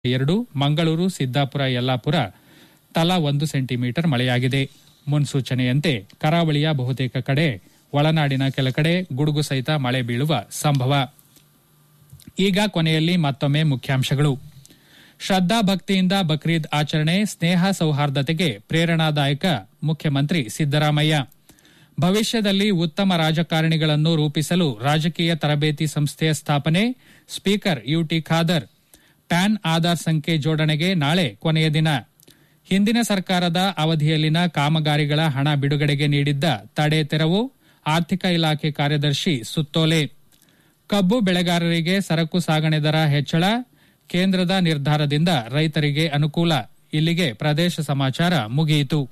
ಎರಡು ಮಂಗಳೂರು ಸಿದ್ದಾಪುರ ಯಲ್ಲಾಪುರ ತಲಾ ಒಂದು ಸೆಂಟಿಮೀಟರ್ ಮಳೆಯಾಗಿದೆ ಮುನ್ಸೂಚನೆಯಂತೆ ಕರಾವಳಿಯ ಬಹುತೇಕ ಕಡೆ ಒಳನಾಡಿನ ಕೆಲ ಕಡೆ ಗುಡುಗು ಸಹಿತ ಮಳೆ ಬೀಳುವ ಸಂಭವ ಈಗ ಕೊನೆಯಲ್ಲಿ ಮತ್ತೊಮ್ಮೆ ಮುಖ್ಯಾಂಶಗಳು ಶ್ರದ್ದಾ ಭಕ್ತಿಯಿಂದ ಬಕ್ರೀದ್ ಆಚರಣೆ ಸ್ನೇಹ ಸೌಹಾರ್ದತೆಗೆ ಪ್ರೇರಣಾದಾಯಕ ಮುಖ್ಯಮಂತ್ರಿ ಸಿದ್ದರಾಮಯ್ಯ ಭವಿಷ್ಯದಲ್ಲಿ ಉತ್ತಮ ರಾಜಕಾರಣಿಗಳನ್ನು ರೂಪಿಸಲು ರಾಜಕೀಯ ತರಬೇತಿ ಸಂಸ್ಥೆಯ ಸ್ಥಾಪನೆ speaker UT Khader PAN Aadhaar ಸಂಖ್ಯೆ ಜೋಡಣೆಗೆ ನಾಳೆ ಕೊನೆಯ ದಿನ ಹಿಂದಿನ ಸರ್ಕಾರದ ಅವಧಿಯಲ್ಲಿನ ಕಾಮಗಾರಿಗಳ ಹಣ ಬಿಡುಗಡೆಗೆ ನೀಡಿದ್ದ ತಡೆ ತೆರವು ಆರ್ಥಿಕ ಇಲಾಖೆ ಕಾರ್ಯದರ್ಶಿ ಸುತ್ತೋಲೆ ಕಬ್ಬು ಬೆಳೆಗಾರರಿಗೆ ಸರಕು ಸಾಗಣೆ ದರ ಹೆಚ್ಚಳ ಕೇಂದ್ರದ ನಿರ್ಧಾರದಿಂದ ರೈತರಿಗೆ ಅನುಕೂಲ ಇಲ್ಲಿಗೆ ಪ್ರದೇಶ ಸಮಾಚಾರ ಮುಗಿಯಿತು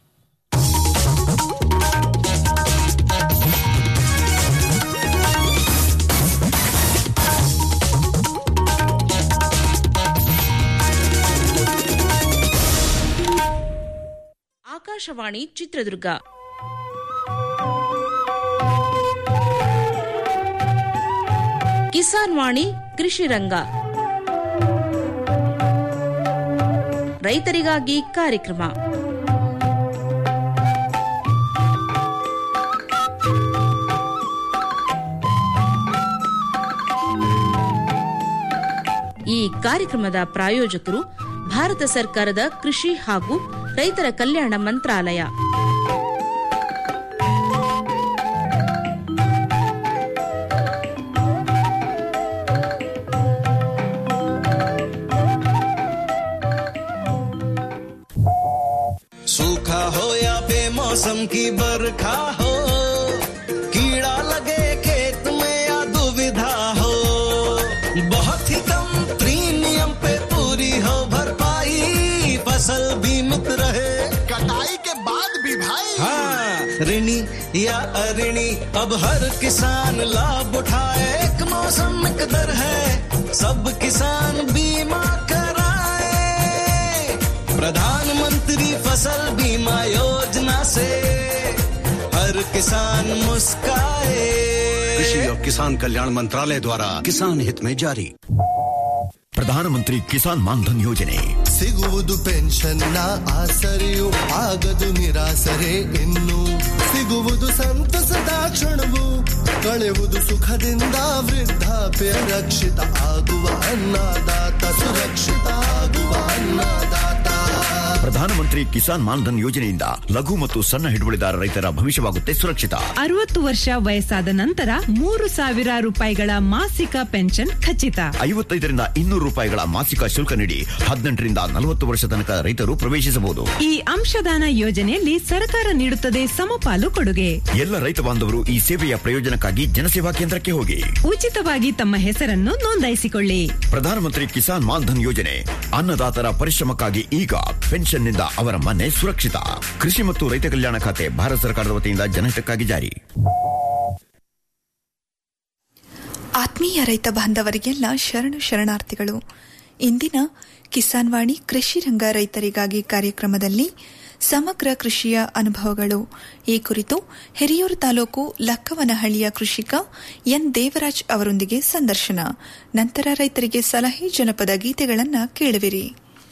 ಆಕಾಶವಾಣಿ ಚಿತ್ರದುರ್ಗ ಕಿಸಾನ್ ವಾಣಿ ಕೃಷಿ ರಂಗ ರೈತರಿಗಾಗಿ ಕಾರ್ಯಕ್ರಮ ಈ ಕಾರ್ಯಕ್ರಮದ ಪ್ರಾಯೋಜಕರು ಭಾರತ ಸರ್ಕಾರದ ಕೃಷಿ ಹಾಗೂ ರೈತರ ಕಲ್ಯಾಣ ಮಂತ್ರಾಲಯ सूखा हो या बेमौसम की बरखा हो कीड़ा लगे खेत में या दुविधा हो बहुत ही कम प्रीमियम पे पूरी हो भरपाई फसल बीमित रहे कटाई के बाद भी भाई हाँ ऋणी या अऋणी अब हर किसान लाभ उठाए एक मौसम एक दर है सब किसान बीमा कराए प्रधानमंत्री फसल बीमा योजना से हर किसान मुस्काए कृषि और किसान कल्याण मंत्रालय द्वारा किसान हित में जारी ಪ್ರಧಾನಮಂತ್ರಿ ಕಿಸಾನ್ ಮಾನ್ಧನ್ ಯೋಜನೆ ಸಿಗುವುದು ಪೆನ್ಷನ್ನ ಆಸರೆಯು ಆಗದು ನಿರಾಸರೆ ಇನ್ನು ಸಿಗುವುದು ಸಂತಸದ ಕ್ಷಣವು ಕಳೆಯುವುದು ಸುಖದಿಂದ ವೃದ್ಧಾಪ್ಯ ರಕ್ಷಿತ ಆಗುವ ಅನ್ನದಾತ ಸುರಕ್ಷಿತ ಆಗುವ ಅನ್ನದಾತ ಪ್ರಧಾನಮಂತ್ರಿ ಕಿಸಾನ್ ಮಾನ್ಧನ್ ಯೋಜನೆಯಿಂದ ಲಘು ಮತ್ತು ಸಣ್ಣ ಹಿಡುವಳಿದಾರ ರೈತರ ಭವಿಷ್ಯವಾಗುತ್ತೆ ಸುರಕ್ಷಿತ ಅರವತ್ತು ವರ್ಷ ವಯಸ್ಸಾದ ನಂತರ ಮೂರು ಸಾವಿರ ರೂಪಾಯಿಗಳ ಮಾಸಿಕ ಪೆನ್ಷನ್ ಖಚಿತ ಐವತ್ತೈದರಿಂದ ಇನ್ನೂರು ರೂಪಾಯಿಗಳ ಮಾಸಿಕ ಶುಲ್ಕ ನೀಡಿ ಹದಿನೆಂಟರಿಂದ ನಲವತ್ತು ವರ್ಷ ತನಕ ರೈತರು ಪ್ರವೇಶಿಸಬಹುದು ಈ ಅಂಶದಾನ ಯೋಜನೆಯಲ್ಲಿ ಸರ್ಕಾರ ನೀಡುತ್ತದೆ ಸಮಪಾಲು ಕೊಡುಗೆ ಎಲ್ಲ ರೈತ ಬಾಂಧವರು ಈ ಸೇವೆಯ ಪ್ರಯೋಜನಕ್ಕಾಗಿ ಜನಸೇವಾ ಕೇಂದ್ರಕ್ಕೆ ಹೋಗಿ ಉಚಿತವಾಗಿ ತಮ್ಮ ಹೆಸರನ್ನು ನೋಂದಾಯಿಸಿಕೊಳ್ಳಿ ಪ್ರಧಾನಮಂತ್ರಿ ಕಿಸಾನ್ ಮಾನ್ಧನ್ ಯೋಜನೆ ಅನ್ನದಾತರ ಪರಿಶ್ರಮಕ್ಕಾಗಿ ಈಗ ಪೆನ್ಷನ್ನಿಂದ ಅವರ ಮನೆ ಸುರಕ್ಷಿತ ಕೃಷಿ ಮತ್ತು ರೈತ ಕಲ್ಯಾಣ ಖಾತೆ ಭಾರತ ಸರ್ಕಾರದ ವತಿಯಿಂದ ಜನಹಿತಕ್ಕಾಗಿ ಜಾರಿ ಆತ್ಮೀಯ ರೈತ ಬಾಂಧವರಿಗೆಲ್ಲ ಶರಣು ಶರಣಾರ್ಥಿಗಳು ಇಂದಿನ ಕಿಸಾನ್ ವಾಣಿ ಕೃಷಿ ರಂಗ ರೈತರಿಗಾಗಿ ಕಾರ್ಯಕ್ರಮದಲ್ಲಿ ಸಮಗ್ರ ಕೃಷಿಯ ಅನುಭವಗಳು ಈ ಕುರಿತು ಹಿರಿಯೂರು ತಾಲೂಕು ಲಕ್ಕವನಹಳ್ಳಿಯ ಕೃಷಿಕ ಎನ್ ದೇವರಾಜ್ ಅವರೊಂದಿಗೆ ಸಂದರ್ಶನ ನಂತರ ರೈತರಿಗೆ ಸಲಹೆ ಜನಪದ ಗೀತೆಗಳನ್ನು ಕೇಳುವಿರಿ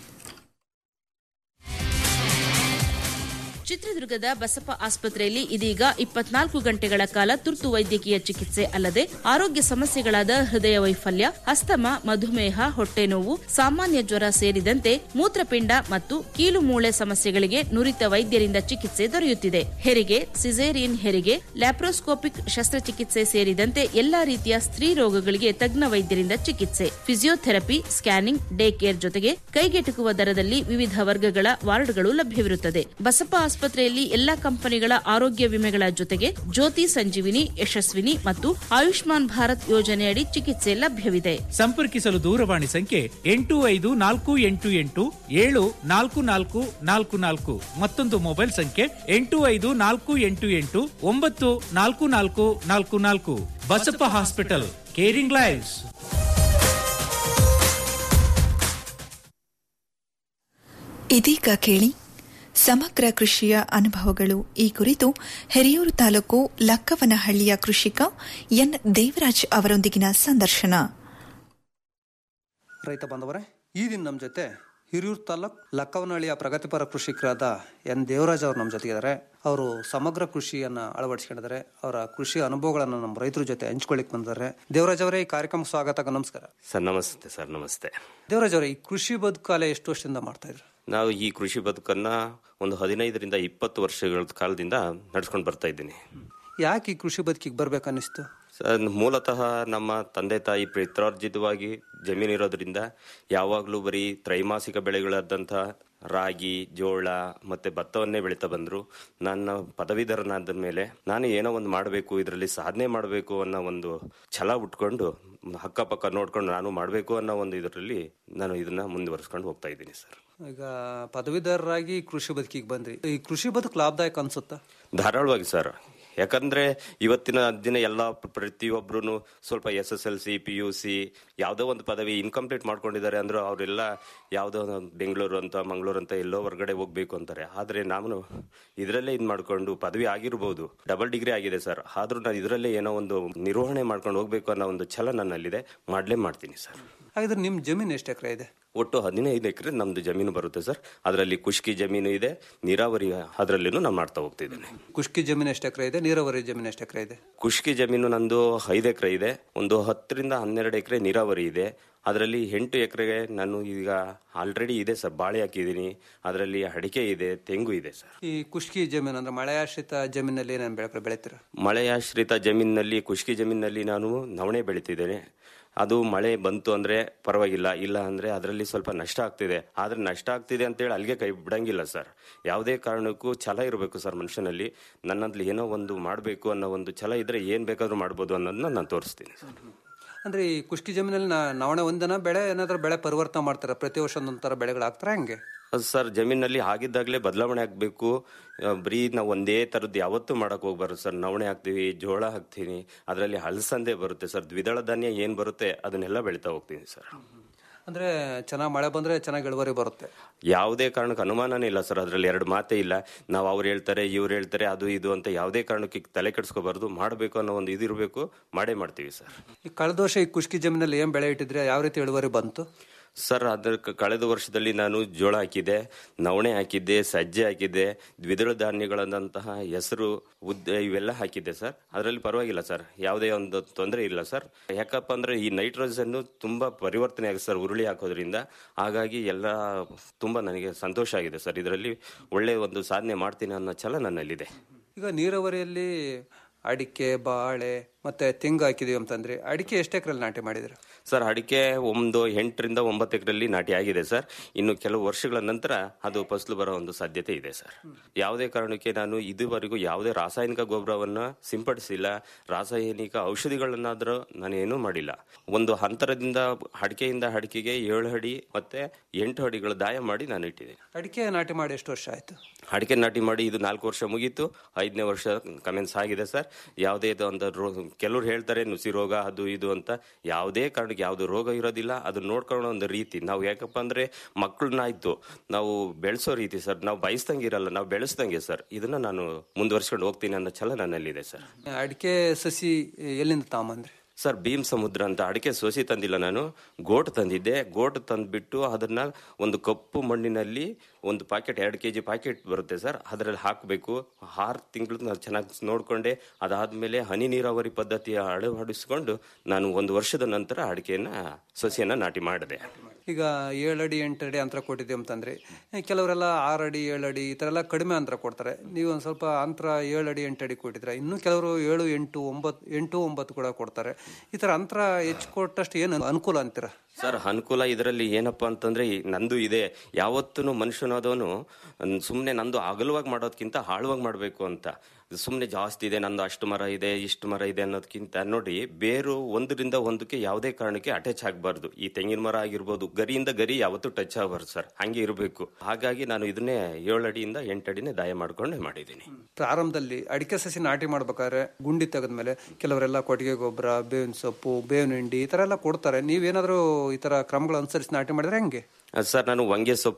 ಚಿತ್ರದುರ್ಗದ ಬಸಪ್ಪ ಆಸ್ಪತ್ರೆಯಲ್ಲಿ ಇದೀಗ ಇಪ್ಪತ್ನಾಲ್ಕು ಗಂಟೆಗಳ ಕಾಲ ತುರ್ತು ವೈದ್ಯಕೀಯ ಚಿಕಿತ್ಸೆ ಅಲ್ಲದೆ ಆರೋಗ್ಯ ಸಮಸ್ಯೆಗಳಾದ ಹೃದಯ ವೈಫಲ್ಯ ಅಸ್ತಮ ಮಧುಮೇಹ ಹೊಟ್ಟೆ ನೋವು ಸಾಮಾನ್ಯ ಜ್ವರ ಸೇರಿದಂತೆ ಮೂತ್ರಪಿಂಡ ಮತ್ತು ಕೀಲು ಮೂಳೆ ಸಮಸ್ಯೆಗಳಿಗೆ ನುರಿತ ವೈದ್ಯರಿಂದ ಚಿಕಿತ್ಸೆ ದೊರೆಯುತ್ತಿದೆ ಹೆರಿಗೆ ಸಿಸೇರಿಯನ್ ಹೆರಿಗೆ ಲ್ಯಾಪ್ರೋಸ್ಕೋಪಿಕ್ ಶಸ್ತ್ರಚಿಕಿತ್ಸೆ ಸೇರಿದಂತೆ ಎಲ್ಲಾ ರೀತಿಯ ಸ್ತ್ರೀ ರೋಗಗಳಿಗೆ ತಜ್ಞ ವೈದ್ಯರಿಂದ ಚಿಕಿತ್ಸೆ ಫಿಸಿಯೋಥೆರಪಿ ಸ್ಕ್ಯಾನಿಂಗ್ ಡೇ ಕೇರ್ ಜೊತೆಗೆ ಕೈಗೆಟುಕುವ ದರದಲ್ಲಿ ವಿವಿಧ ವರ್ಗಗಳ ವಾರ್ಡ್ಗಳು ಲಭ್ಯವಿರುತ್ತದೆ ಬಸಪ್ಪ ಆಸ್ಪತ್ರೆಯಲ್ಲಿ ಎಲ್ಲಾ ಕಂಪನಿಗಳ ಆರೋಗ್ಯ ವಿಮೆಗಳ ಜೊತೆಗೆ ಜ್ಯೋತಿ ಸಂಜೀವಿನಿ ಯಶಸ್ವಿನಿ ಮತ್ತು ಆಯುಷ್ಮಾನ್ ಭಾರತ್ ಯೋಜನೆಯಡಿ ಚಿಕಿತ್ಸೆ ಲಭ್ಯವಿದೆ ಸಂಪರ್ಕಿಸಲು ದೂರವಾಣಿ ಸಂಖ್ಯೆ ಎಂಟು ಐದು ನಾಲ್ಕು ಎಂಟು ಎಂಟು ಏಳು ನಾಲ್ಕು ನಾಲ್ಕು ನಾಲ್ಕು ನಾಲ್ಕು ಮತ್ತೊಂದು ಮೊಬೈಲ್ ಸಂಖ್ಯೆ ಎಂಟು ಐದು ನಾಲ್ಕು ಎಂಟು ಎಂಟು ಒಂಬತ್ತು ನಾಲ್ಕು ನಾಲ್ಕು ನಾಲ್ಕು ನಾಲ್ಕು ಬಸಪ್ಪ ಹಾಸ್ಪಿಟಲ್ ಕೇರಿಂಗ್ ಲೈಫ್ಸ್ ಇದೀಗ ಕೇಳಿ ಸಮಗ್ರ ಕೃಷಿಯ ಅನುಭವಗಳು ಈ ಕುರಿತು ಹಿರಿಯೂರು ತಾಲೂಕು ಲಕ್ಕವನಹಳ್ಳಿಯ ಕೃಷಿಕ ಎನ್ ದೇವರಾಜ್ ಅವರೊಂದಿಗಿನ ಸಂದರ್ಶನ ರೈತ ಬಾಂಧವರೇ ಈ ದಿನ ನಮ್ಮ ಜೊತೆ ಹಿರಿಯೂರು ತಾಲೂಕ್ ಲಕ್ಕವನಹಳ್ಳಿಯ ಪ್ರಗತಿಪರ ಕೃಷಿಕರಾದ ಎನ್ ದೇವರಾಜ್ ಅವರು ನಮ್ಮ ಜೊತೆಗಿದ್ದಾರೆ ಅವರು ಸಮಗ್ರ ಕೃಷಿಯನ್ನ ಅಳವಡಿಸ್ಕೊಂಡಿದ್ದಾರೆ ಅವರ ಕೃಷಿ ಅನುಭವಗಳನ್ನು ನಮ್ಮ ರೈತರ ಜೊತೆ ಹಂಚ್ಕೊಳ್ಳಿಕ್ ಬಂದಿದ್ದಾರೆ ದೇವರಾಜ್ ಅವರೇ ಈ ಕಾರ್ಯಕ್ರಮಕ್ಕೆ ಸ್ವಾಗತ ನಮಸ್ಕಾರ ಸರ್ ನಮಸ್ತೆ ಸರ್ ನಮಸ್ತೆ ದೇವರಾಜ್ ಅವರೇ ಈ ಕೃಷಿ ಬದುಕಾಲೆ ಎಷ್ಟು ವರ್ಷದಿಂದ ಮಾಡ್ತಾ ಇದ್ರು ನಾವು ಈ ಕೃಷಿ ಬದುಕನ್ನ ಒಂದು ಹದಿನೈದರಿಂದ ಇಪ್ಪತ್ತು ವರ್ಷಗಳ ಕಾಲದಿಂದ ನಡ್ಸ್ಕೊಂಡು ಬರ್ತಾ ಇದ್ದೀನಿ ಯಾಕೆ ಈ ಕೃಷಿ ಬದುಕಿಗೆ ಬರ್ಬೇಕನ್ನಿಸ್ತು ಸರ್ ಮೂಲತಃ ನಮ್ಮ ತಂದೆ ತಾಯಿ ಪಿತ್ರಾರ್ಜಿತವಾಗಿ ಜಮೀನು ಇರೋದ್ರಿಂದ ಯಾವಾಗಲೂ ಬರೀ ತ್ರೈಮಾಸಿಕ ಬೆಳೆಗಳಾದಂಥ ರಾಗಿ ಜೋಳ ಮತ್ತೆ ಭತ್ತವನ್ನೇ ಬೆಳೀತಾ ಬಂದ್ರು ನನ್ನ ಪದವೀಧರನಾದ ಮೇಲೆ ನಾನು ಏನೋ ಒಂದು ಮಾಡಬೇಕು ಇದರಲ್ಲಿ ಸಾಧನೆ ಮಾಡಬೇಕು ಅನ್ನೋ ಒಂದು ಛಲ ಉಟ್ಕೊಂಡು ಅಕ್ಕಪಕ್ಕ ನೋಡ್ಕೊಂಡು ನಾನು ಮಾಡಬೇಕು ಅನ್ನೋ ಒಂದು ಇದರಲ್ಲಿ ನಾನು ಇದನ್ನ ಮುಂದುವರಿಸ್ಕೊಂಡು ಹೋಗ್ತಾ ಇದ್ದೀನಿ ಸರ್ ಈಗ ಪದವೀಧರರಾಗಿ ಕೃಷಿ ಬದುಕಿಗೆ ಬಂದ್ರಿ ಈ ಕೃಷಿ ಬದುಕು ಲಾಭದಾಯಕ ಅನ್ಸುತ್ತಾ ಧಾರಾಳವಾಗಿ ಸರ್ ಯಾಕಂದ್ರೆ ಇವತ್ತಿನ ದಿನ ಎಲ್ಲ ಪ್ರತಿಯೊಬ್ರು ಸ್ವಲ್ಪ S S L C P U C ಯಾವುದೋ ಒಂದು ಪದವಿ ಇನ್ಕಂಪ್ಲೀಟ್ ಮಾಡ್ಕೊಂಡಿದ್ದಾರೆ ಅಂದ್ರೆ ಅವರೆಲ್ಲ ಯಾವುದೋ ಒಂದು ಬೆಂಗಳೂರು ಅಂತ ಮಂಗಳೂರು ಅಂತ ಎಲ್ಲೋ ಹೊರಗಡೆ ಹೋಗ್ಬೇಕು ಅಂತಾರೆ ಆದ್ರೆ ನಾನು ಇದರಲ್ಲೇ ಇದು ಮಾಡ್ಕೊಂಡು ಪದವಿ ಆಗಿರ್ಬೋದು ಡಬಲ್ ಡಿಗ್ರಿ ಆಗಿದೆ ಸರ್ ಆದ್ರೂ ನಾನು ಇದರಲ್ಲೇ ಏನೋ ಒಂದು ನಿರ್ವಹಣೆ ಮಾಡ್ಕೊಂಡು ಹೋಗ್ಬೇಕು ಅನ್ನೋ ಒಂದು ಛಲ ನನ್ನಲ್ಲಿದೆ ಮಾಡ್ಲೇ ಮಾಡ್ತೀನಿ ಸರ್ ಹಾಗಾದ್ರೆ ನಿಮ್ ಜಮೀನು ಎಷ್ಟು ಎಕರೆ ಇದೆ ಒಟ್ಟು ಹದಿನೈದು ಎಕರೆ ನಮ್ದು ಜಮೀನು ಬರುತ್ತೆ ಸರ್ ಅದರಲ್ಲಿ ಖುಷ್ಕಿ ಜಮೀನು ಇದೆ ನೀರಾವರಿ ಅದರಲ್ಲಿನೂ ನಾನು ಮಾಡ್ತಾ ಹೋಗ್ತಿದ್ದೇನೆ ಕುಷ್ಕಿ ಜಮೀನು ಎಷ್ಟು ಎಕರೆ ಇದೆ ನೀರಾವರಿ ಜಮೀನು ಎಷ್ಟು ಎಕರೆ ಇದೆ ಖುಷ್ಕಿ ಜಮೀನು ನಂದು ಐದು ಎಕರೆ ಇದೆ ಒಂದು ಹತ್ತರಿಂದ ಹನ್ನೆರಡು ಎಕರೆ ನೀರಾವರಿ ಇದೆ ಅದರಲ್ಲಿ ಎಂಟು ಎಕರೆಗೆ ನಾನು ಈಗ ಆಲ್ರೆಡಿ ಇದೆ ಸರ್ ಬಾಳೆ ಹಾಕಿದ್ದೀನಿ ಅದರಲ್ಲಿ ಅಡಿಕೆ ಇದೆ ತೆಂಗು ಇದೆ ಸರ್ ಈ ಕುಷ್ಕಿ ಜಮೀನು ಅಂದ್ರೆ ಮಳೆಯಾಶ್ರಿತ ಜಮೀನಲ್ಲಿ ಏನೇನು ಬೆಳೆ ಬೆಳಿತೀರ ಮಳೆಯಾಶ್ರಿತ ಜಮೀನಿನಲ್ಲಿ ಖುಷ್ಕಿ ಜಮೀನಿನಲ್ಲಿ ನಾನು ನವಣೆ ಬೆಳಿತಿದ್ದೇನೆ ಅದು ಮಳೆ ಬಂತು ಅಂದ್ರೆ ಪರವಾಗಿಲ್ಲ ಇಲ್ಲ ಅಂದ್ರೆ ಅದರಲ್ಲಿ ಸ್ವಲ್ಪ ನಷ್ಟ ಆಗ್ತಿದೆ ಆದ್ರೆ ನಷ್ಟ ಆಗ್ತಿದೆ ಅಂತೇಳಿ ಅಲ್ಲಿಗೆ ಕೈ ಬಿಡಂಗಿಲ್ಲ ಸರ್ ಯಾವುದೇ ಕಾರಣಕ್ಕೂ ಛಲ ಇರಬೇಕು ಸರ್ ಮನುಷ್ಯನಲ್ಲಿ ನನ್ನಲ್ಲಿ ಏನೋ ಒಂದು ಮಾಡಬೇಕು ಅನ್ನೋ ಒಂದು ಛಲ ಇದ್ರೆ ಏನ್ ಬೇಕಾದ್ರೂ ಮಾಡ್ಬೋದು ಅನ್ನೋದನ್ನ ನಾನು ತೋರಿಸ್ತೀನಿ ಸರ್ ಅಂದ್ರೆ ಈ ಕುಷ್ಕಿ ಜಮೀನಲ್ಲಿ ನಾ- ನವಣೆ ಒಂದಿನ ಬೆಳೆ ಏನಾದ್ರೂ ಬೆಳೆ ಪರಿವರ್ತನೆ ಮಾಡ್ತಾರೆ ಪ್ರತಿ ವರ್ಷ ಒಂದೊಂದು ತರ ಬೆಳೆಗಳು ಹಾಕ್ತಾರ ಹಂಗೆ ಅದು ಸರ್ ಜಮೀನಲ್ಲಿ ಆಗಿದ್ದಾಗಲೇ ಬದಲಾವಣೆ ಆಗಬೇಕು ಬರೀ ನಾವು ಒಂದೇ ಥರದ್ದು ಯಾವತ್ತೂ ಮಾಡಕ್ ಹೋಗ್ಬಾರ್ದು ಸರ್ ನವಣೆ ಹಾಕ್ತೀವಿ ಜೋಳ ಹಾಕ್ತೀನಿ ಅದರಲ್ಲಿ ಹಲಸಂದೆ ಬರುತ್ತೆ ಸರ್ ದ್ವಿದಳ ಧಾನ್ಯ ಏನು ಬರುತ್ತೆ ಅದನ್ನೆಲ್ಲ ಬೆಳಿತಾ ಹೋಗ್ತೀನಿ ಸರ್ ಅಂದ್ರೆ ಚೆನ್ನಾಗಿ ಮಳೆ ಬಂದ್ರೆ ಚೆನ್ನಾಗಿ ಇಳುವರಿ ಬರುತ್ತೆ ಯಾವುದೇ ಕಾರಣಕ್ಕೆ ಅನುಮಾನನೇ ಇಲ್ಲ ಸರ್ ಅದರಲ್ಲಿ ಎರಡು ಮಾತೇ ಇಲ್ಲ ನಾವು ಅವ್ರು ಹೇಳ್ತಾರೆ ಇವ್ರು ಹೇಳ್ತಾರೆ ಅದು ಇದು ಅಂತ ಯಾವುದೇ ಕಾರಣಕ್ಕೆ ತಲೆ ಕೆಡಿಸ್ಕೋಬಾರ್ದು ಮಾಡಬೇಕು ಅನ್ನೋ ಒಂದು ಇದು ಇರಬೇಕು ಮಾಡೇ ಮಾಡ್ತೀವಿ ಸರ್ ಈ ಕಳೆದ ವರ್ಷ ಈ ಕುಷ್ಕಿ ಜಮೀನಲ್ಲಿ ಏನ್ ಬೆಳೆ ಇಟ್ಟಿದ್ರೆ ಯಾವ ರೀತಿ ಇಳುವರಿ ಬಂತು ಸರ್ ಅದರ ಕ- ಕಳೆದ ವರ್ಷದಲ್ಲಿ ನಾನು ಜೋಳ ಹಾಕಿದ್ದೆ ನವಣೆ ಹಾಕಿದ್ದೆ ಸಜ್ಜೆ ಹಾಕಿದ್ದೆ ದ್ವಿದಳ ಧಾನ್ಯಗಳಂತಹ ಹೆಸರು ಉದ್ದ ಇವೆಲ್ಲ ಹಾಕಿದ್ದೆ ಸರ್ ಅದರಲ್ಲಿ ಪರವಾಗಿಲ್ಲ ಸರ್ ಯಾವುದೇ ಒಂದು ತೊಂದರೆ ಇಲ್ಲ ಸರ್ ಯಾಕಪ್ಪ ಅಂದ್ರೆ ಈ ನೈಟ್ರೋಜನ್ ತುಂಬಾ ಪರಿವರ್ತನೆ ಆಗಿದೆ ಸರ್ ಉರುಳಿ ಹಾಕೋದ್ರಿಂದ ಹಾಗಾಗಿ ಎಲ್ಲ ತುಂಬಾ ನನಗೆ ಸಂತೋಷ ಆಗಿದೆ ಸರ್ ಇದರಲ್ಲಿ ಒಳ್ಳೆ ಒಂದು ಸಾಧನೆ ಮಾಡ್ತೀನಿ ಅನ್ನೋ ಛಲ ನನ್ನಲ್ಲಿದೆ ಈಗ ನೀರಾವರಿಯಲ್ಲಿ ಅಡಿಕೆ ಬಾಳೆ ಮತ್ತೆ ತೆಂಗು ಹಾಕಿದೀವಿ ಅಂತಂದ್ರೆ ಅಡಿಕೆ ಎಷ್ಟು ಎಕರೆಲ್ಲಿ ನಾಟಿ ಮಾಡಿದ್ರೆ ಸರ್ ಅಡಿಕೆ ಒಂದು ಎಂಟರಿಂದ ಒಂಬತ್ತು ಎಕರೆಲ್ಲಿ ನಾಟಿ ಆಗಿದೆ ಸರ್ ಇನ್ನು ಕೆಲವು ವರ್ಷಗಳ ನಂತರ ಅದು ಫಸಲು ಬರೋ ಒಂದು ಸಾಧ್ಯತೆ ಇದೆ ಸರ್ ಯಾವುದೇ ಕಾರಣಕ್ಕೆ ನಾನು ಇದುವರೆಗೂ ಯಾವುದೇ ರಾಸಾಯನಿಕ ಗೊಬ್ಬರವನ್ನ ಸಿಂಪಡಿಸಿಲ್ಲ ರಾಸಾಯನಿಕ ಔಷಧಿಗಳನ್ನಾದ್ರೂ ನಾನು ಏನೂ ಮಾಡಿಲ್ಲ ಒಂದು ಅಂತರದಿಂದ ಅಡಿಕೆಯಿಂದ ಅಡಿಕೆಗೆ ಏಳು ಅಡಿ ಮತ್ತೆ ಎಂಟು ಅಡಿಗಳ ದಾಯ ಮಾಡಿ ನಾನು ಇಟ್ಟಿದ್ದೇನೆ ಅಡಿಕೆ ನಾಟಿ ಮಾಡಿ ಎಷ್ಟು ವರ್ಷ ಆಯ್ತು ಅಡಿಕೆ ನಾಟಿ ಮಾಡಿ ಇದು ನಾಲ್ಕು ವರ್ಷ ಮುಗೀತು ಐದನೇ ವರ್ಷ ಕಮೆನ್ಸ್ ಆಗಿದೆ ಸರ್ ಯಾವುದೇ ಇದು ಒಂದು ರೋ- ಕೆಲವ್ರು ಹೇಳ್ತಾರೆ ನುಸಿ ರೋಗ ಅದು ಇದು ಅಂತ ಯಾವುದೇ ಕಾರಣಕ್ಕೆ ಯಾವುದು ರೋಗ ಇರೋದಿಲ್ಲ ಅದು ನೋಡ್ಕೊಳ್ಳೋ ಒಂದು ರೀತಿ ನಾವು ಯಾಕಪ್ಪ ಅಂದ್ರೆ ಮಕ್ಕಳನ್ನಾಯ್ತು ನಾವು ಬೆಳೆಸೋ ರೀತಿ ಸರ್ ನಾವು ಬಯಸ್ದಂಗೆ ಇರಲ್ಲ ನಾವು ಬೆಳೆಸ್ದಂಗೆ ಸರ್ ಇದನ್ನ ನಾನು ಮುಂದುವರ್ಸ್ಕೊಂಡು ಹೋಗ್ತೀನಿ ಅನ್ನೋ ಛಲ ನನ್ನಲ್ಲಿದೆ ಸರ್ ಅಡಿಕೆ ಸಸಿ ಎಲ್ಲಿಂದ ತಾಂಬಂದ್ರಿ ಸರ್ ಭೀಮ್ ಸಮುದ್ರ ಅಂತ ಅಡಿಕೆ ಸೋಸಿ ತಂದಿಲ್ಲ ನಾನು ಗೋಟ್ ತಂದಿದ್ದೆ ಗೋಟ್ ತಂದ್ಬಿಟ್ಟು ಅದನ್ನ ಒಂದು ಕಪ್ಪು ಮಣ್ಣಿನಲ್ಲಿ ಒಂದು ಪ್ಯಾಕೆಟ್ ಎರಡು ಕೆ ಜಿ ಪ್ಯಾಕೆಟ್ ಬರುತ್ತೆ ಸರ್ ಅದರಲ್ಲಿ ಹಾಕಬೇಕು ಆರು ತಿಂಗಳು ನಾನು ಚೆನ್ನಾಗಿ ನೋಡ್ಕೊಂಡೆ ಅದಾದ್ಮೇಲೆ ಹನಿ ನೀರಾವರಿ ಪದ್ಧತಿಯ ಅಳವಡಿಸ್ಕೊಂಡು ನಾನು ಒಂದು ವರ್ಷದ ನಂತರ ಅಡಿಕೆಯನ್ನ ಸಸಿಯನ್ನ ನಾಟಿ ಮಾಡಿದೆ ಈಗ ಏಳಡಿ ಎಂಟಡಿ ಅಂತರ ಕೊಟ್ಟಿದ್ದೀವಿ ಅಂತಂದ್ರೆ ಏ, ಕೆಲವರೆಲ್ಲ ಆರಡಿ ಏಳಡಿ ಈ ತರ ಎಲ್ಲ ಕಡಿಮೆ ಅಂತರ ಕೊಡ್ತಾರೆ ನೀವು ಒಂದ್ ಸ್ವಲ್ಪ ಅಂತರ ಏಳಡಿ ಎಂಟಡಿ ಕೊಟ್ಟಿದ್ರೆ ಇನ್ನು ಕೆಲವರು ಏಳು ಎಂಟು ಒಂಬತ್ತು ಎಂಟು ಒಂಬತ್ತು ಕೂಡ ಕೊಡ್ತಾರೆ ಈ ತರ ಅಂತರ ಹೆಚ್ಚು ಕೊಟ್ಟಷ್ಟು ಏನು ಅನುಕೂಲ ಅಂತೀರ ಸರ್ ಅನುಕೂಲ ಇದರಲ್ಲಿ ಏನಪ್ಪಾ ಅಂತಂದ್ರೆ ಈ ನಂದು ಇದೆ ಯಾವತ್ತೂ ಮನುಷ್ಯನಾದವನು ಸುಮ್ಮನೆ ನಂದು ಅಗಲವಾಗಿ ಮಾಡೋದಕ್ಕಿಂತ ಆಳವಾಗಿ ಮಾಡಬೇಕು ಅಂತ ಸುಮ್ಮನೆ ಜಾಸ್ತಿ ಇದೆ ನಂದು ಅಷ್ಟು ಮರ ಇದೆ ಇಷ್ಟು ಮರ ಇದೆ ಅನ್ನೋದಕ್ಕಿಂತ ನೋಡಿ ಬೇರು ಒಂದರಿಂದ ಒಂದಕ್ಕೆ ಯಾವುದೇ ಕಾರಣಕ್ಕೆ ಅಟ್ಯಾಚ್ ಆಗಬಾರ್ದು ಈ ತೆಂಗಿನ ಮರ ಆಗಿರ್ಬೋದು ಗರಿಯಿಂದ ಗರಿ ಯಾವತ್ತೂ ಟಚ್ ಆಗಬಾರ್ದು ಸರ್ ಹಂಗೆ ಇರಬೇಕು ಹಾಗಾಗಿ ನಾನು ಇದನ್ನೇ ಏಳು ಅಡಿಯಿಂದ ಎಂಟು ಅಡಿನೇ ದಾಯ ಮಾಡ್ಕೊಂಡೇ ಮಾಡಿದ್ದೀನಿ ಪ್ರಾರಂಭದಲ್ಲಿ ಅಡಿಕೆ ಸಸಿ ನಾಟಿ ಮಾಡ್ಬೇಕಾದ್ರೆ ಗುಂಡಿ ತೆಗೆದ್ಮೇಲೆ ಕೆಲವರೆಲ್ಲ ಕೊಟ್ಟಿಗೆ ಗೊಬ್ಬರ ಬೇವಿನ ಸೊಪ್ಪು ಬೇವಿನ ಹಿಂಡಿ ಈ ತರ ಎಲ್ಲ ಕೊಡ್ತಾರೆ ನೀವೇನಾದ್ರೂ ಈ ತರ ಕ್ರಮಗಳು ಅನುಸರಿಸಿ ನಾಟಿ ಮಾಡಿದ್ರೆ ಹೆಂಗೆ ಅಹ್ ಸರ್ ನಾನು ಹೊಂಗೆ ಸೊಪ್ಪು